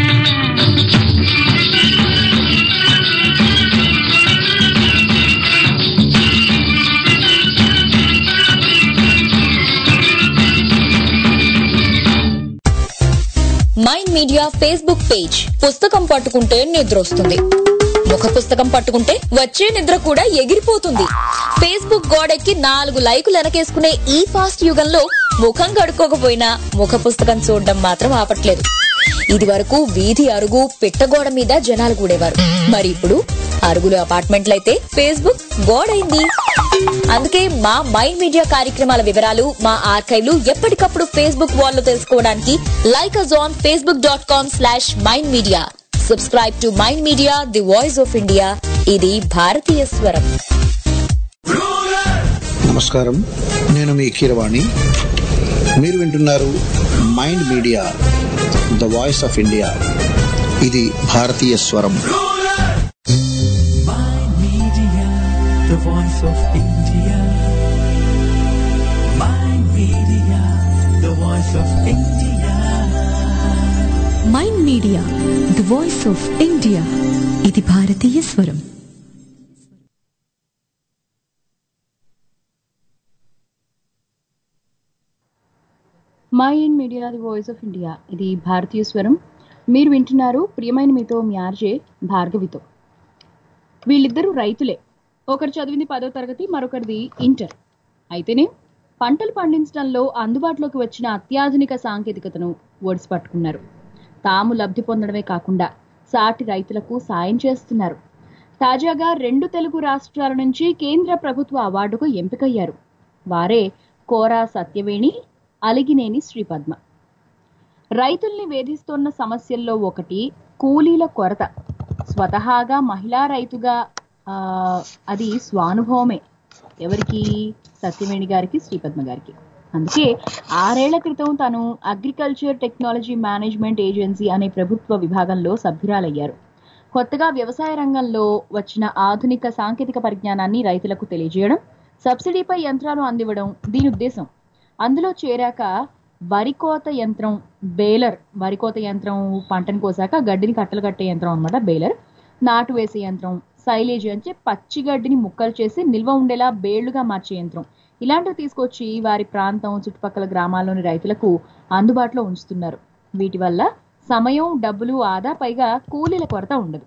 మైండ్ మీడియా ఫేస్బుక్ పేజ్ పుస్తకం పట్టుకుంటే నిద్ర వస్తుంది ముఖ పుస్తకం పట్టుకుంటే వచ్చే నిద్ర కూడా ఎగిరిపోతుంది ఫేస్బుక్ గోడెక్కి నాలుగు లైకులు వెనకేసుకునే ఈ ఫాస్ట్ యుగంలో ముఖం కడుక్కోకపోయినా ముఖ పుస్తకం చూడడం మాత్రం ఆపట్లేదు ఇది వరకు వీధి అరుగు పిట్టగోడ మీద జనాలు కూడేవారు మరి ఇప్పుడు అరుగులు అపార్ట్మెంట్లయితే ఫేస్బుక్ గోడైంది అందుకే మా మైండ్ మీడియా కార్యక్రమాల వివరాలు మా ఆర్కైవ్లు ఎప్పటికప్పుడు ఫేస్బుక్ వాల్ లో తెలుసుకోవడానికి like us on Facebook dot com slash Mind Media subscribe to Mind Media the voice of India ఇది భారతీయ స్వరం నమస్కారం నేను మీ కీరవాణి మీరు వింటున్నారు Mind Media the voice of India ఇది భారతీయ స్వరం Media, the voice of India. Mind Media, the voice of India. Mind Media the voice of India ఇది భారతీయ స్వరం Mind media the voice of India ఇది భారతీయ స్వరం మీరు వింటున్నారు ప్రియమైన మీతో మీ ఆర్జే భార్గవితో వీళ్ళిద్దరూ రైతులే ఒకరు చదివింది పదో తరగతి మరొకరిది ఇంటర్ అయితేనే పంటలు పండించడంలో అందుబాటులోకి వచ్చిన అత్యాధునిక సాంకేతికతను ఒడిసి పట్టుకున్నారు తాము లబ్ధి పొందడమే కాకుండా సాటి రైతులకు సాయం చేస్తున్నారు తాజాగా రెండు తెలుగు రాష్ట్రాల నుంచి కేంద్ర ప్రభుత్వ అవార్డుకు ఎంపికయ్యారు వారే కోరా సత్యవేణి అలిగినేని శ్రీపద్మ రైతుల్ని వేధిస్తున్న సమస్యల్లో ఒకటి కూలీల కొరత స్వతహాగా మహిళా రైతుగా ఆ, అది స్వానుభవమే ఎవరికి సత్యవేణి గారికి శ్రీపద్మ గారికి అందుకే ఆరేళ్ల క్రితం తను అగ్రికల్చర్ టెక్నాలజీ మేనేజ్మెంట్ ఏజెన్సీ అనే ప్రభుత్వ విభాగంలో సభ్యురాలయ్యారు కొత్తగా వ్యవసాయ రంగంలో వచ్చిన ఆధునిక సాంకేతిక పరిజ్ఞానాన్ని రైతులకు తెలియజేయడం సబ్సిడీపై యంత్రాలు అందివ్వడం దీని ఉద్దేశం అందులో చేరాక వరి కోత యంత్రం బేలర్ వరి కోత యంత్రం పంటను కోసాక గడ్డిని కట్టలు కట్టే యంత్రం అన్నమాట బేలర్ నాటు వేసే యంత్రం సైలేజ్ అంటే పచ్చి గడ్డిని ముక్కలు చేసి నిల్వ ఉండేలా బేళ్లుగా మార్చే యంత్రం ఇలాంటివి తీసుకొచ్చి వారి ప్రాంతం చుట్టుపక్కల గ్రామాల్లోని రైతులకు అందుబాటులో ఉంచుతున్నారు వీటి వల్ల సమయం డబ్బులు ఆదా పైగా కూలీల కొరత ఉండదు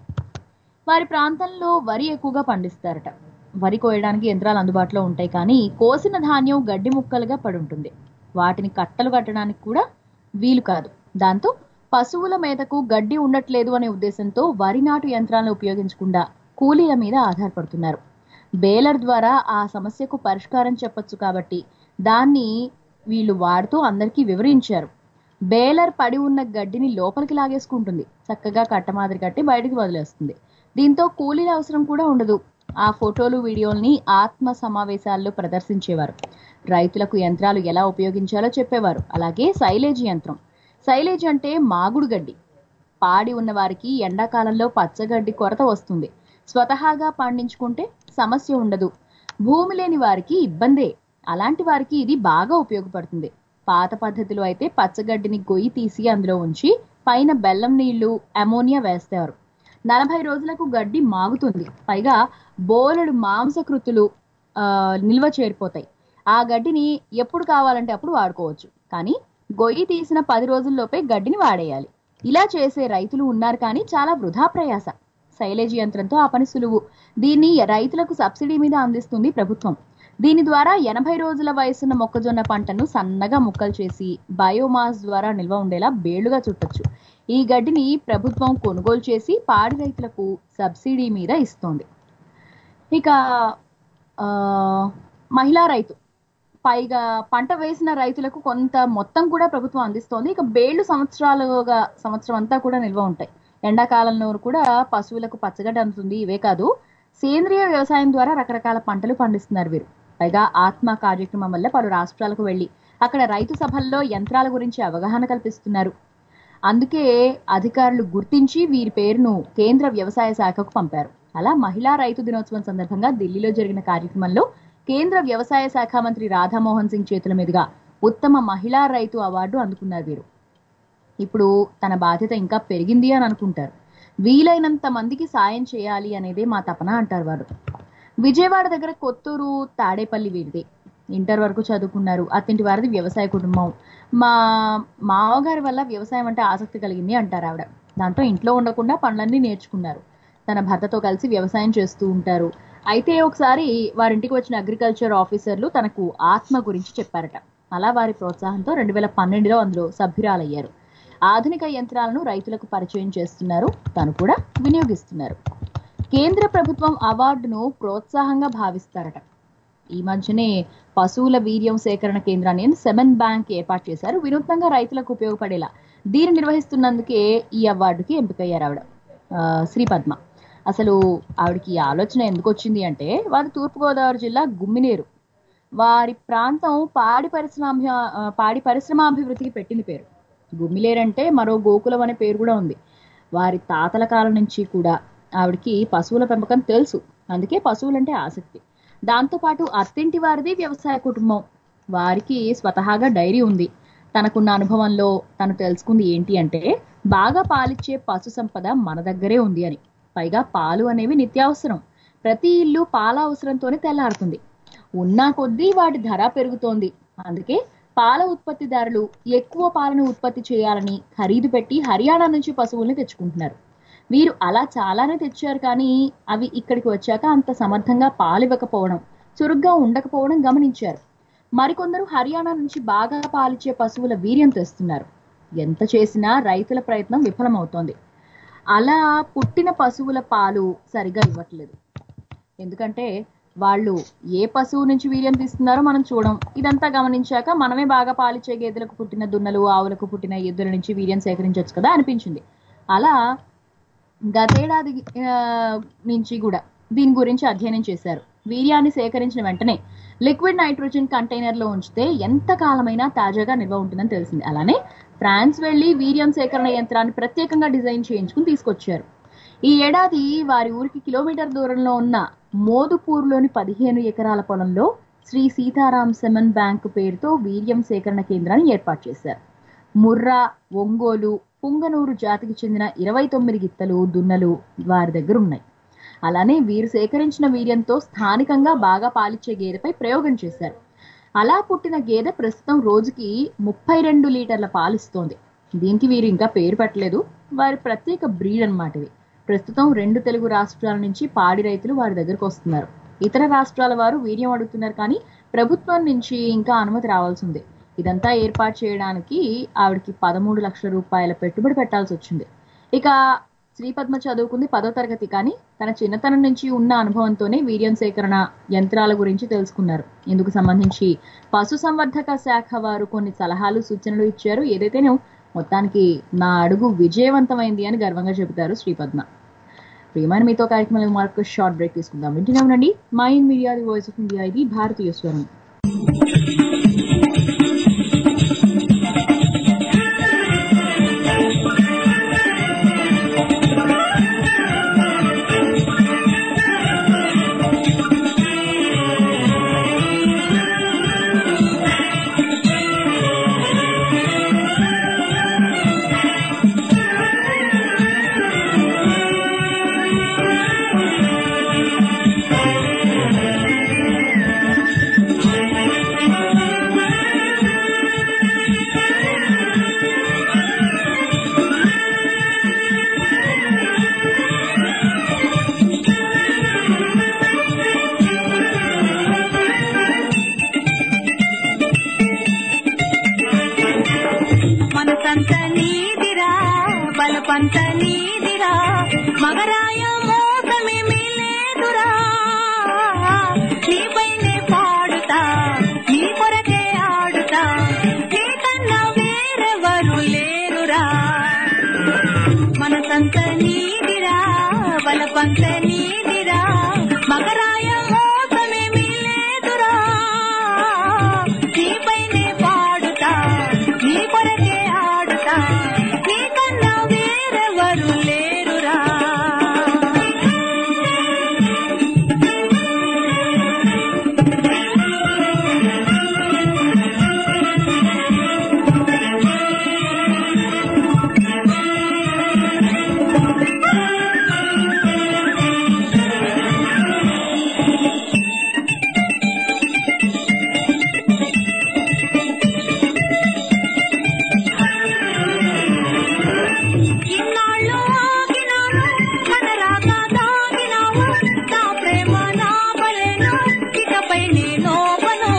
వారి ప్రాంతంలో వరి ఎక్కువగా పండిస్తారట వరి కోయడానికి యంత్రాలు అందుబాటులో ఉంటాయి కానీ కోసిన ధాన్యం గడ్డి ముక్కలుగా పడి ఉంటుంది వాటిని కట్టలు కట్టడానికి కూడా వీలు కాదు దాంతో పశువుల మేతకు గడ్డి ఉండట్లేదు అనే ఉద్దేశంతో వరి నాటు యంత్రాలను ఉపయోగించకుండా కూలీల మీద ఆధారపడుతున్నారు బేలర్ ద్వారా ఆ సమస్యకు పరిష్కారం చెప్పొచ్చు కాబట్టి దాన్ని వీళ్ళు వాడుతూ అందరికీ వివరించారు బేలర్ పడి ఉన్న గడ్డిని లోపలికి లాగేసుకుంటుంది చక్కగా కట్ట మాదిరి కట్టి బయటికి వదిలేస్తుంది దీంతో కూలీల అవసరం కూడా ఉండదు ఆ ఫోటోలు వీడియోల్ని ఆత్మ సమావేశాల్లో ప్రదర్శించేవారు రైతులకు యంత్రాలు ఎలా ఉపయోగించాలో చెప్పేవారు అలాగే సైలేజ్ యంత్రం సైలేజ్ అంటే మాగుడు గడ్డి పాడి ఉన్న వారికి ఎండాకాలంలో పచ్చగడ్డి కొరత వస్తుంది స్వతహాగా పండించుకుంటే సమస్య ఉండదు భూమి లేని వారికి ఇబ్బందే అలాంటి వారికి ఇది బాగా ఉపయోగపడుతుంది పాత పద్ధతిలో అయితే పచ్చగడ్డిని గొయ్యి తీసి అందులో ఉంచి పైన బెల్లం నీళ్లు అమోనియా వేస్తారు నలభై రోజులకు గడ్డి మాగుతుంది పైగా బోలెడు మాంసకృతులు ఆ, నిల్వ చేరిపోతాయి ఆ గడ్డిని ఎప్పుడు కావాలంటే అప్పుడు వాడుకోవచ్చు కానీ గొయ్యి తీసిన పది రోజుల్లోపే గడ్డిని వాడేయాలి ఇలా చేసే రైతులు ఉన్నారు కానీ చాలా వృధా ప్రయాస శైలేజీ యంత్రంతో ఆ పని సులువు దీన్ని రైతులకు సబ్సిడీ మీద అందిస్తుంది ప్రభుత్వం దీని ద్వారా ఎనభై రోజుల వయసున్న మొక్కజొన్న పంటను సన్నగా ముక్కలు చేసి బయోమాస్ ద్వారా నిల్వ ఉండేలా బేళ్లుగా చుట్టొచ్చు ఈ గడ్డిని ప్రభుత్వం కొనుగోలు చేసి పాడి రైతులకు సబ్సిడీ మీద ఇస్తోంది ఇక ఆ, మహిళా రైతు పైగా పంట వేసిన రైతులకు కొంత మొత్తం కూడా ప్రభుత్వం అందిస్తోంది ఇక బేళ్లు సంవత్సరాలుగా సంవత్సరం అంతా కూడా నిల్వ ఉంటాయి ఎండాకాలంలో కూడా పశువులకు పచ్చగడ్డి అందుతుంది ఇవే కాదు సేంద్రియ వ్యవసాయం ద్వారా రకరకాల పంటలు పండిస్తున్నారు వీరు పైగా ఆత్మ కార్యక్రమం వల్ల పలు రాష్ట్రాలకు వెళ్లి అక్కడ రైతు సభల్లో యంత్రాల గురించి అవగాహన కల్పిస్తున్నారు అందుకే అధికారులు గుర్తించి వీరి పేరును కేంద్ర వ్యవసాయ శాఖకు పంపారు అలా మహిళా రైతు దినోత్సవం సందర్భంగా ఢిల్లీలో జరిగిన కార్యక్రమంలో కేంద్ర వ్యవసాయ శాఖ మంత్రి రాధామోహన్ సింగ్ చేతుల మీదుగా ఉత్తమ మహిళా రైతు అవార్డు అందుకున్నారు వీరు ఇప్పుడు తన బాధ్యత ఇంకా పెరిగింది అని అనుకుంటారు వీలైనంత మందికి సాయం చేయాలి అనేదే మా తపన అంటారు వారు విజయవాడ దగ్గర కొత్తూరు తాడేపల్లి వీరిది ఇంటర్ వరకు చదువుకున్నారు అత్తింటి వారిది వ్యవసాయ కుటుంబం మా మామగారి వల్ల వ్యవసాయం అంటే ఆసక్తి కలిగింది అంటారు ఆవిడ దాంతో ఇంట్లో ఉండకుండా పనులన్నీ నేర్చుకున్నారు తన భర్తతో కలిసి వ్యవసాయం చేస్తూ ఉంటారు అయితే ఒకసారి వారింటికి వచ్చిన అగ్రికల్చర్ ఆఫీసర్లు తనకు ఆత్మ గురించి చెప్పారట అలా వారి ప్రోత్సాహంతో రెండు వేల పన్నెండులో అందులో సభ్యురాలయ్యారు ఆధునిక యంత్రాలను రైతులకు పరిచయం చేస్తున్నారు తను కూడా వినియోగిస్తున్నారు కేంద్ర ప్రభుత్వం అవార్డును ప్రోత్సాహంగా భావిస్తారట ఈ మధ్యనే పశువుల వీర్యం సేకరణ కేంద్రాన్ని సెమెన్ బ్యాంక్ ఏర్పాటు చేశారు వినూత్నంగా రైతులకు ఉపయోగపడేలా దీన్ని నిర్వహిస్తున్నందుకే ఈ అవార్డుకి ఎంపికయ్యారు ఆవిడ ఆ, శ్రీపద్మ అసలు ఆవిడకి ఈ ఆలోచన ఎందుకు వచ్చింది అంటే వారి తూర్పుగోదావరి జిల్లా గుమ్మినేరు వారి ప్రాంతం పాడి పరిశ్రమ ఆ, పాడి పరిశ్రమాభివృద్ధికి పెట్టింది పేరు గుమ్మిలేరంటే మరో గోకులం అనే పేరు కూడా ఉంది వారి తాతల కాలం నుంచి కూడా ఆవిడకి పశువుల పెంపకం తెలుసు అందుకే పశువులంటే ఆసక్తి దాంతోపాటు అత్తింటి వారిది వ్యవసాయ కుటుంబం వారికి స్వతహాగా డైరీ ఉంది తనకున్న అనుభవంలో తను తెలుసుకుంది ఏంటి అంటే బాగా పాలిచ్చే పశు సంపద మన దగ్గరే ఉంది అని పైగా పాలు అనేవి నిత్యావసరం ప్రతి ఇల్లు పాల అవసరంతోనే తెల్లారుతుంది ఉన్నా కొద్దీ వాటి ధర పెరుగుతోంది అందుకే పాల ఉత్పత్తిదారులు ఎక్కువ పాలను ఉత్పత్తి చేయాలని ఖరీదు పెట్టి హర్యానా నుంచి పశువుల్ని తెచ్చుకుంటున్నారు వీరు అలా చాలానే తెచ్చారు కానీ అవి ఇక్కడికి వచ్చాక అంత సమర్థంగా పాలివ్వకపోవడం చురుగ్గా ఉండకపోవడం గమనించారు మరికొందరు హర్యానా నుంచి బాగా పాలిచ్చే పశువుల వీర్యం తెస్తున్నారు ఎంత చేసినా రైతుల ప్రయత్నం విఫలమవుతోంది అలా పుట్టిన పశువుల పాలు సరిగా ఇవ్వట్లేదు ఎందుకంటే వాళ్ళు ఏ పశువు నుంచి వీర్యం తీస్తున్నారో మనం చూడం ఇదంతా గమనించాక మనమే బాగా పాలిచ్చే గేదెలకు పుట్టిన దున్నలు ఆవులకు పుట్టిన ఎద్దుల నుంచి వీర్యం సేకరించవచ్చు కదా అనిపించింది అలా గతేడాది ఆ, నుంచి కూడా దీని గురించి అధ్యయనం చేశారు వీర్యాన్ని సేకరించిన వెంటనే లిక్విడ్ నైట్రోజన్ కంటైనర్లో ఉంచితే ఎంత కాలమైనా తాజాగా నిల్వ ఉంటుందని తెలిసింది అలానే ఫ్రాన్స్ వెళ్లి వీర్యం సేకరణ యంత్రాన్ని ప్రత్యేకంగా డిజైన్ చేయించుకుని తీసుకొచ్చారు ఈ ఏడాది వారి ఊరికి కిలోమీటర్ దూరంలో ఉన్న మోదుపూర్లోని పదిహేను ఎకరాల పొలంలో శ్రీ సీతారాం సెమన్ బ్యాంక్ పేరుతో వీర్యం సేకరణ కేంద్రాన్ని ఏర్పాటు చేశారు ముర్రా ఒంగోలు పుంగనూరు జాతికి చెందిన ఇరవై తొమ్మిది గిత్తలు దున్నలు వారి దగ్గర ఉన్నాయి అలానే వీరు సేకరించిన వీర్యంతో స్థానికంగా బాగా పాలిచ్చే గేదెపై ప్రయోగం చేశారు అలా పుట్టిన గేదె ప్రస్తుతం రోజుకి ముప్పై రెండు లీటర్ల పాలిస్తోంది దీనికి వీరు ఇంకా పేరు పెట్టలేదు వారి ప్రత్యేక బ్రీడ్ అన్నమాట ఇది ప్రస్తుతం రెండు తెలుగు రాష్ట్రాల నుంచి పాడి రైతులు వారి దగ్గరకు వస్తున్నారు ఇతర రాష్ట్రాల వారు వీర్యం అడుగుతున్నారు కానీ ప్రభుత్వం నుంచి ఇంకా అనుమతి రావాల్సి ఉంది ఇదంతా ఏర్పాటు చేయడానికి ఆవిడకి పదమూడు లక్షల రూపాయల పెట్టుబడి పెట్టాల్సి వచ్చింది ఇక శ్రీపద్మ చదువుకుంది పదో తరగతి కానీ తన చిన్నతనం నుంచి ఉన్న అనుభవంతోనే వీర్యం సేకరణ యంత్రాల గురించి తెలుసుకున్నారు ఇందుకు సంబంధించి పశు సంవర్ధక శాఖ వారు కొన్ని సలహాలు సూచనలు ఇచ్చారు ఏదైతేనో మొత్తానికి నా అడుగు విజయవంతమైంది అని గర్వంగా చెబుతారు శ్రీపద్మ ప్రియమైన మీతో కార్యక్రమంలో మరొక షార్ట్ బ్రేక్ తీసుకుందాం వింటూనే ఉండండి Mind media the voice of India ఇది భారతీయ స్వరం మనసంత నీదిరా బలపంత నీదిరా మగరాయ మోసమేమీ లేదురా నీపైనే పాడుతా నీ కొరకే ఆడుతా నీకన్నా వేరెవరు లేరురా మనసంత నీదిరా బలపంత నీదిరా మగరాయ మోసమేమీ లేదురా నీపైనే పాడుతా నీ కొరకే ఆడుతా నీకన్నా వేరెవరు లేరురా ఇన్నాళ్ళు ఆగినాను కనరాగా దాగినావు నా ప్రేమ నా బలేను ఇకపై నేనోపను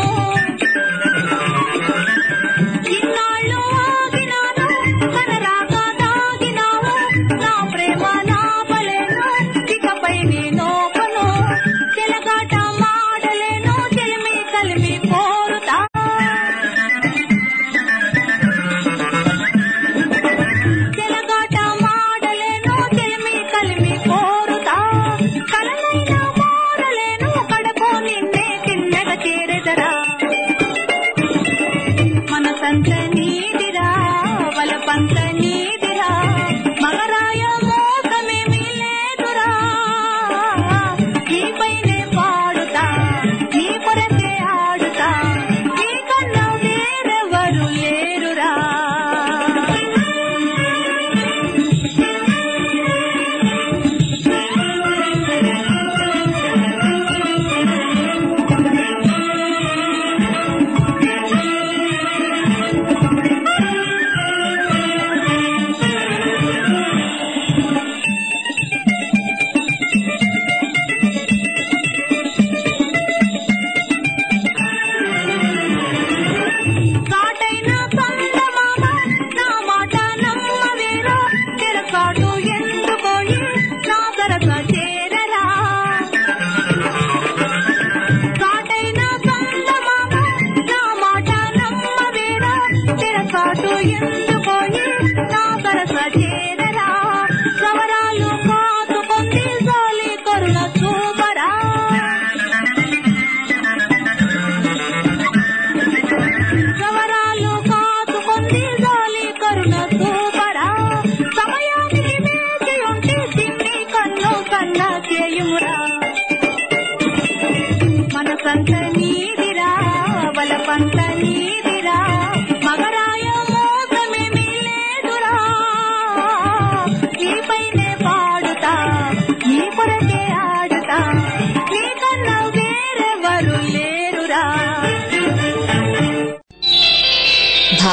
ఇన్నాళ్ళు ఆగినాను కనరాగా దాగినావు నా ప్రేమ నా బలేను ఇకపై నేనోపను చెలగాట మాడలేను చెలిమి కలిమి పోరుతా చెలగాట మాడలేను చెలిమి కలిమి కోరుతా కలనైనా మారలేను కడపో నిన్నే తిన్నగా చేరెదరా మనసంత నీదిరా వలపంత నీదిరా మగరాయ మోసమేమీ లేదురా నీపైనే పాడుతా నీ కొరకే ఆడుతా నీకన్నా వేరెవరు లేరురా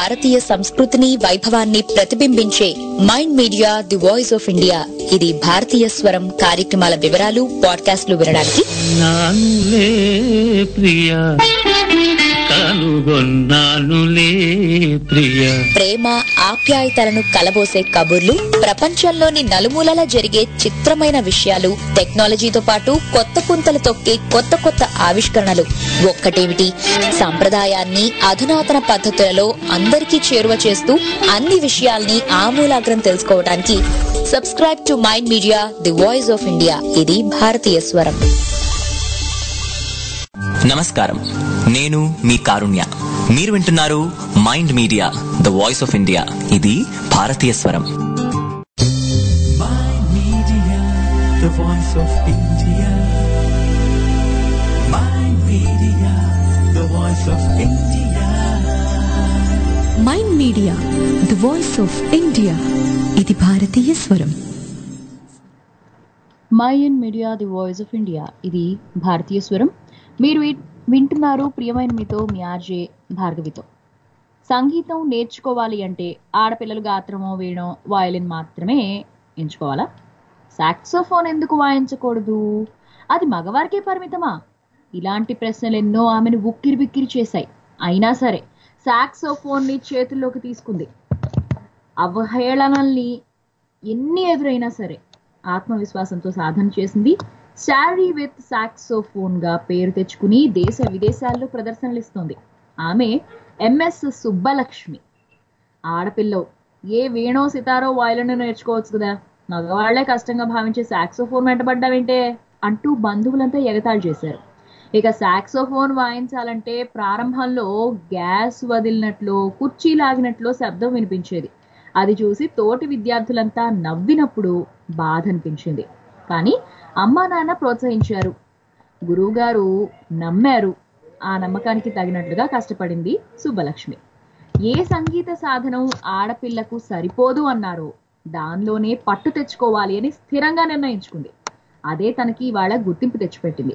భారతీయ సంస్కృతిని వైభవాన్ని ప్రతిబింబించే Mind Media the voice of India ఇది భారతీయ స్వరం కార్యక్రమాల వివరాలు పాడ్కాస్ట్లు వినడానికి నానులే ప్రియ కనుగొన్నానులే ప్రియ ప్రేమ ఆప్యాయతలను కలబోసే కబుర్లు ప్రపంచంలోని నలుమూలలా జరిగే చిత్రమైన విషయాలు టెక్నాలజీతో పాటు కొత్త పుంతలు తొక్కే కొత్త కొత్త ఆవిష్కరణలు ఒక్కటేమిటి సంప్రదాయాన్ని అధునాతన పద్ధతులలో అందరికీ చేరువ చేస్తూ అన్ని విషయాల్ని ఆమూలాగ్రం తెలుసుకోవడానికి subscribe to Mind Media the voice of India ఇది భారతీయ స్వరం నమస్కారం నేను మీ కారుణ్య మీరు వింటున్నారు Mind Media the voice of India ఇది భారతీయ స్వరం Mind Media, the voice of India. Mind Media, the voice of India. Mind Media the voice of India ఇది భారతీయ స్వరం Mind media the voice of India ఇది భారతీయ స్వరం మీరు వి- వింటున్నారు ప్రియమైన మీతో మీ ఆర్జే భార్గవితో సంగీతం నేర్చుకోవాలి అంటే ఆడపిల్లలు గాత్రమో వేయడం వయలిన్ మాత్రమే ఎంచుకోవాలా సాక్సోఫోన్ ఎందుకు వాయించకూడదు అది మగవారికే పరిమితమా ఇలాంటి ప్రశ్నలు ఎన్నో ఆమెను ఉక్కిరి బిక్కిరి చేశాయి అయినా సరే సాక్సోఫోన్ని చేతుల్లోకి తీసుకుంది అవహేళనల్ని ఎన్ని ఎదురైనా సరే ఆత్మవిశ్వాసంతో సాధన చేసింది శారీ విత్ సాక్సోఫోన్ గా పేరు తెచ్చుకుని దేశ విదేశాల్లో ప్రదర్శనలు ఇస్తోంది ఆమె ఎంఎస్ సుబ్బలక్ష్మి ఆడపిల్ల ఏ వీణో సితారో వాయిలను నేర్చుకోవచ్చు కదా మగవాళ్లే కష్టంగా భావించే సాక్సోఫోన్ వెంటబడ్డావేంటే అంటూ బంధువులంతా ఎగతాళి చేశారు ఇక సాక్సోఫోన్ వాయించాలంటే ప్రారంభంలో గ్యాస్ వదిలినట్లు కుర్చీ లాగినట్లు శబ్దం వినిపించేది అది చూసి తోటి విద్యార్థులంతా నవ్వినప్పుడు బాధ అనిపించింది కానీ అమ్మా నాన్న ప్రోత్సహించారు గురువుగారు నమ్మారు ఆ నమ్మకానికి తగినట్లుగా కష్టపడింది సుబ్బలక్ష్మి ఏ సంగీత సాధనం ఆడపిల్లకు సరిపోదు అన్నారో దానిలోనే పట్టు తెచ్చుకోవాలి అని స్థిరంగా నిర్ణయించుకుంది అదే తనకి ఇవాళ గుర్తింపు తెచ్చిపెట్టింది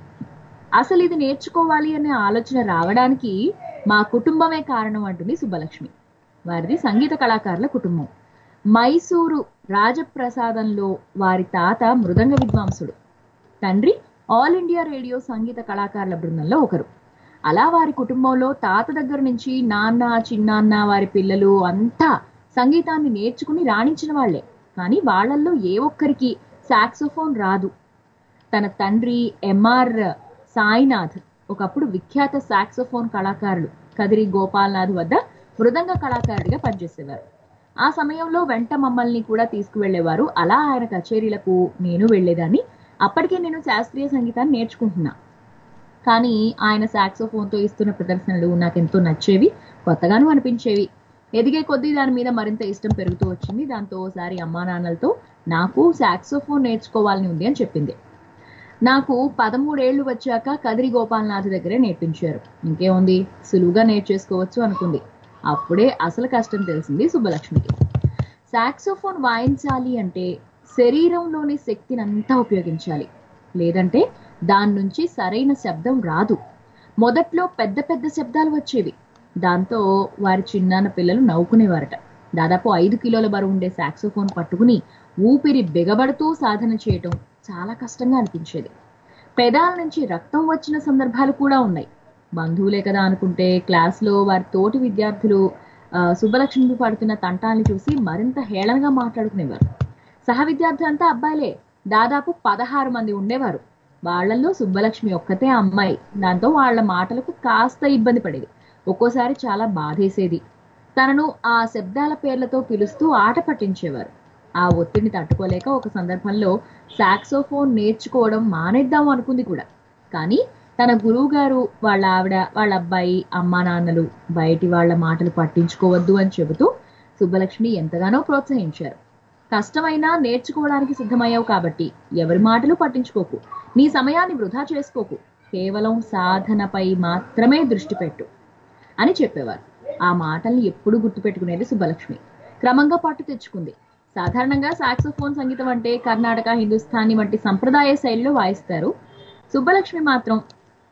అసలు ఇది నేర్చుకోవాలి అనే ఆలోచన రావడానికి మా కుటుంబమే కారణం అంటుంది సుబ్బలక్ష్మి వారిది సంగీత కళాకారుల కుటుంబం మైసూరు రాజప్రసాదంలో వారి తాత మృదంగ విద్వాంసుడు తండ్రి ఆల్ ఇండియా రేడియో సంగీత కళాకారుల బృందంలో ఒకరు అలా వారి కుటుంబంలో తాత దగ్గర నుంచి నాన్న చిన్నాన్న వారి పిల్లలు అంతా సంగీతాన్ని నేర్చుకుని రాణించిన వాళ్లే కానీ వాళ్ళల్లో ఏ ఒక్కరికి సాక్సోఫోన్ రాదు తన తండ్రి ఎంఆర్ సాయినాథ్ ఒకప్పుడు విఖ్యాత సాక్సోఫోన్ కళాకారుడు కదిరి గోపాల్నాథ్ వద్ద మృదంగ కళాకారుడిగా పనిచేసేవారు ఆ సమయంలో వెంట మమ్మల్ని కూడా తీసుకువెళ్లేవారు అలా ఆయన కచేరీలకు నేను వెళ్లేదాన్ని అప్పటికే నేను శాస్త్రీయ సంగీతాన్ని నేర్చుకుంటున్నా కానీ ఆయన సాక్సోఫోన్తో ఇస్తున్న ప్రదర్శనలు నాకెంతో నచ్చేవి కొత్తగాను అనిపించేవి ఎదిగే కొద్దీ దాని మీద మరింత ఇష్టం పెరుగుతూ వచ్చింది దాంతో ఓసారి అమ్మా నాన్నలతో నాకు సాక్సోఫోన్ నేర్చుకోవాలని ఉంది అని చెప్పింది నాకు పదమూడేళ్లు వచ్చాక కదిరి గోపాలనాథ్ దగ్గరే నేర్పించారు ఇంకేముంది సులువుగా నేర్చేసుకోవచ్చు అనుకుంది అప్పుడే అసలు కష్టం తెలిసింది సుబ్బలక్ష్మికి సాక్సోఫోన్ వాయించాలి అంటే శరీరంలోని శక్తిని అంతా ఉపయోగించాలి లేదంటే దాని నుంచి సరైన శబ్దం రాదు మొదట్లో పెద్ద పెద్ద శబ్దాలు వచ్చేవి దాంతో వారి చిన్నాన్న పిల్లలు నవ్వుకునేవారట దాదాపు ఐదు కిలోల బరువు ఉండే సాక్సోఫోన్ పట్టుకుని ఊపిరి బిగబడుతూ సాధన చేయటం చాలా కష్టంగా అనిపించేది పెదాల నుంచి రక్తం వచ్చిన సందర్భాలు కూడా ఉన్నాయి బంధువులే కదా అనుకుంటే క్లాస్లో వారి తోటి విద్యార్థులు ఆ, సుబ్బలక్ష్మికి పడుతున్న తంటాన్ని చూసి మరింత హేళనగా మాట్లాడుకునేవారు సహ విద్యార్థులంతా అబ్బాయిలే దాదాపు పదహారు మంది ఉండేవారు వాళ్ళల్లో సుబ్బలక్ష్మి ఒక్కతే అమ్మాయి దాంతో వాళ్ళ మాటలకు కాస్త ఇబ్బంది పడేది ఒక్కోసారి చాలా బాధేసేది తనను ఆ శబ్దాల పేర్లతో పిలుస్తూ ఆట పట్టించేవారు ఆ ఒత్తిడిని తట్టుకోలేక ఒక సందర్భంలో సాక్సోఫోన్ నేర్చుకోవడం మానేద్దాం అనుకుంది కూడా కానీ తన గురువు గారు వాళ్ళ ఆవిడ వాళ్ళ అబ్బాయి అమ్మా నాన్నలు బయటి వాళ్ళ మాటలు పట్టించుకోవద్దు అని చెబుతూ సుబ్బలక్ష్మి ఎంతగానో ప్రోత్సహించారు కష్టమైనా నేర్చుకోవడానికి సిద్ధమయ్యావు కాబట్టి ఎవరి మాటలు పట్టించుకోకు నీ సమయాన్ని వృధా చేసుకోకు కేవలం సాధనపై మాత్రమే దృష్టి పెట్టు అని చెప్పేవారు ఆ మాటల్ని ఎప్పుడూ గుర్తుపెట్టుకునేది సుబ్బలక్ష్మి క్రమంగా పట్టు తెచ్చుకుంది సాధారణంగా సాక్సోఫోన్ సంగీతం అంటే కర్ణాటక హిందుస్థానీ వంటి సంప్రదాయ శైలిలో వాయిస్తారు సుబ్బలక్ష్మి మాత్రం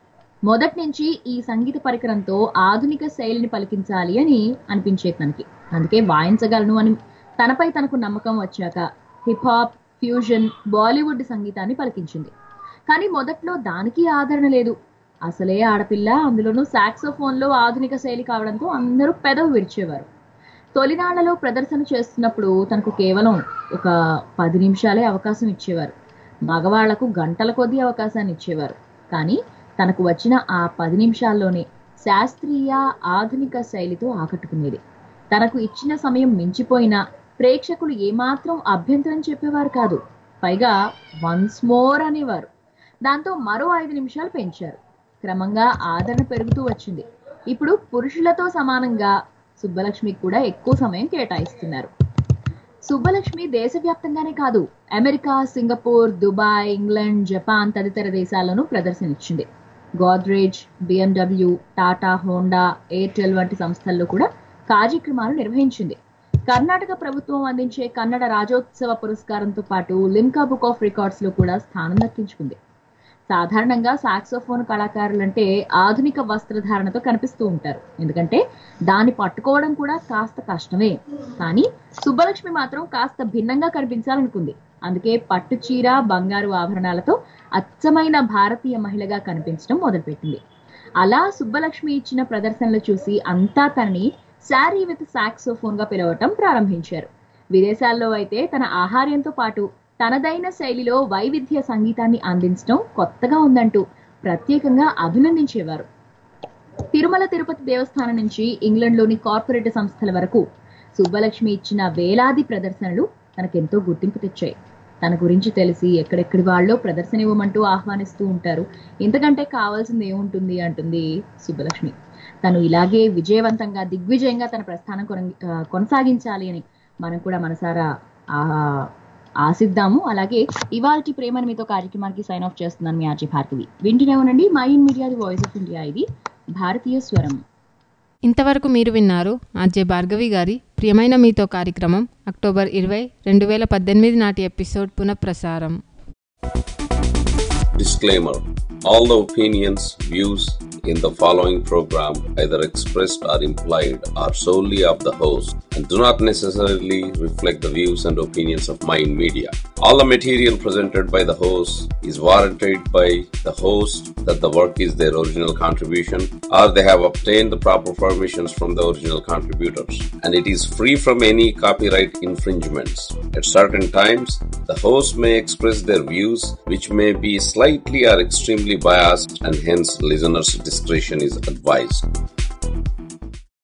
మొదటి నుంచి ఈ సంగీత పరికరంతో ఆధునిక శైలిని పలికించాలి అని అనిపించేది తనకి అందుకే వాయించగలను అని తనపై తనకు నమ్మకం వచ్చాక హిప్ హాప్ ఫ్యూజన్ బాలీవుడ్ సంగీతాన్ని పలికించింది కానీ మొదట్లో దానికి ఆదరణ లేదు అసలే ఆడపిల్ల అందులోనూ సాక్సోఫోన్లో ఆధునిక శైలి కావడంతో అందరూ పెదవి విడిచేవారు తొలినాళ్లలో ప్రదర్శన చేస్తున్నప్పుడు తనకు కేవలం ఒక పది నిమిషాలే అవకాశం ఇచ్చేవారు మగవాళ్లకు గంటల కొద్దీ అవకాశాన్ని ఇచ్చేవారు కానీ తనకు వచ్చిన ఆ పది నిమిషాల్లోనే శాస్త్రీయ ఆధునిక శైలితో ఆకట్టుకునేది తనకు ఇచ్చిన సమయం మించిపోయినా ప్రేక్షకులు ఏమాత్రం అభ్యంతరం చెప్పేవారు కాదు పైగా వన్స్ మోర్ అనేవారు దాంతో మరో ఐదు నిమిషాలు పెంచారు క్రమంగా ఆదరణ పెరుగుతూ వచ్చింది ఇప్పుడు పురుషులతో సమానంగా సుబ్బలక్ష్మికి కూడా ఎక్కువ సమయం కేటాయిస్తున్నారు సుబ్బలక్ష్మి దేశవ్యాప్తంగానే కాదు America Singapore Dubai England Japan తదితర దేశాల్లోనూ ప్రదర్శనిచ్చింది Godrej BMW Tata Honda Airtel వంటి సంస్థల్లో కూడా కార్యక్రమాలు నిర్వహించింది కర్ణాటక ప్రభుత్వం అందించే కన్నడ రాజోత్సవ పురస్కారంతో పాటు లిమ్కా బుక్ ఆఫ్ రికార్డ్స్ లో కూడా స్థానం దక్కించుకుంది సాధారణంగా సాక్సోఫోన్ కళాకారులంటే ఆధునిక వస్త్రధారణతో కనిపిస్తూ ఉంటారు ఎందుకంటే దాన్ని పట్టుకోవడం కూడా కాస్త కష్టమే కానీ సుబ్బలక్ష్మి మాత్రం కాస్త భిన్నంగా కనిపించాలనుకుంది అందుకే పట్టు చీర బంగారు ఆభరణాలతో అచ్చమైన భారతీయ మహిళగా కనిపించడం మొదలుపెట్టింది అలా సుబ్బలక్ష్మి ఇచ్చిన ప్రదర్శనలు చూసి అంతా తనని శారీ విత్ సాక్సోఫోన్ గా పిలవటం ప్రారంభించారు విదేశాల్లో అయితే తన ఆహార్యంతో పాటు తనదైన శైలిలో వైవిధ్య సంగీతాన్ని అందించడం కొత్తగా ఉందంటూ ప్రత్యేకంగా అభినందించేవారు తిరుమల తిరుపతి దేవస్థానం నుంచి ఇంగ్లండ్లోని కార్పొరేట్ సంస్థల వరకు సుబ్బలక్ష్మి ఇచ్చిన వేలాది ప్రదర్శనలు తనకెంతో గుర్తింపు తెచ్చాయి తన గురించి తెలిసి ఎక్కడెక్కడి వాళ్ళో ప్రదర్శన ఇవ్వమంటూ ఆహ్వానిస్తూ ఉంటారు ఇంతకంటే కావాల్సింది ఏముంటుంది అంటుంది సుబ్బలక్ష్మి తను ఇలాగే విజయవంతంగా దిగ్విజయంగా తన ప్రస్థానం కొన- ఆ, కొనసాగించాలి అని మనం కూడా మనసారా ఆ ఆశిద్దాము అలాగే ఇవాల్టి ప్రేమని మీతో కార్యక్రమానికి సైన్ ఆఫ్ చేస్తున్నాను మీ ఆర్జీ భార్గవి వింటూనే ఉండండి Mind media the voice of India ఇది భారతీయ స్వరం ఇంతవరకు మీరు విన్నారు ఆర్జే భార్గవి గారి ప్రియమైన మీతో కార్యక్రమం అక్టోబర్ ఇరవై రెండు వేల పద్దెనిమిది నాటి ఎపిసోడ్ పునఃప్రసారం Disclaimer All the opinions, views in the following program, either expressed or implied, are solely of the host and do not necessarily reflect the views and opinions of Mind Media. All the material presented by the host is warranted by the host that the work is their original contribution or they have obtained the proper permissions from the original contributors and it is free from any copyright infringements. At certain times, the host may express their views which may be slightly or extremely biased and hence listeners' discretion is advised.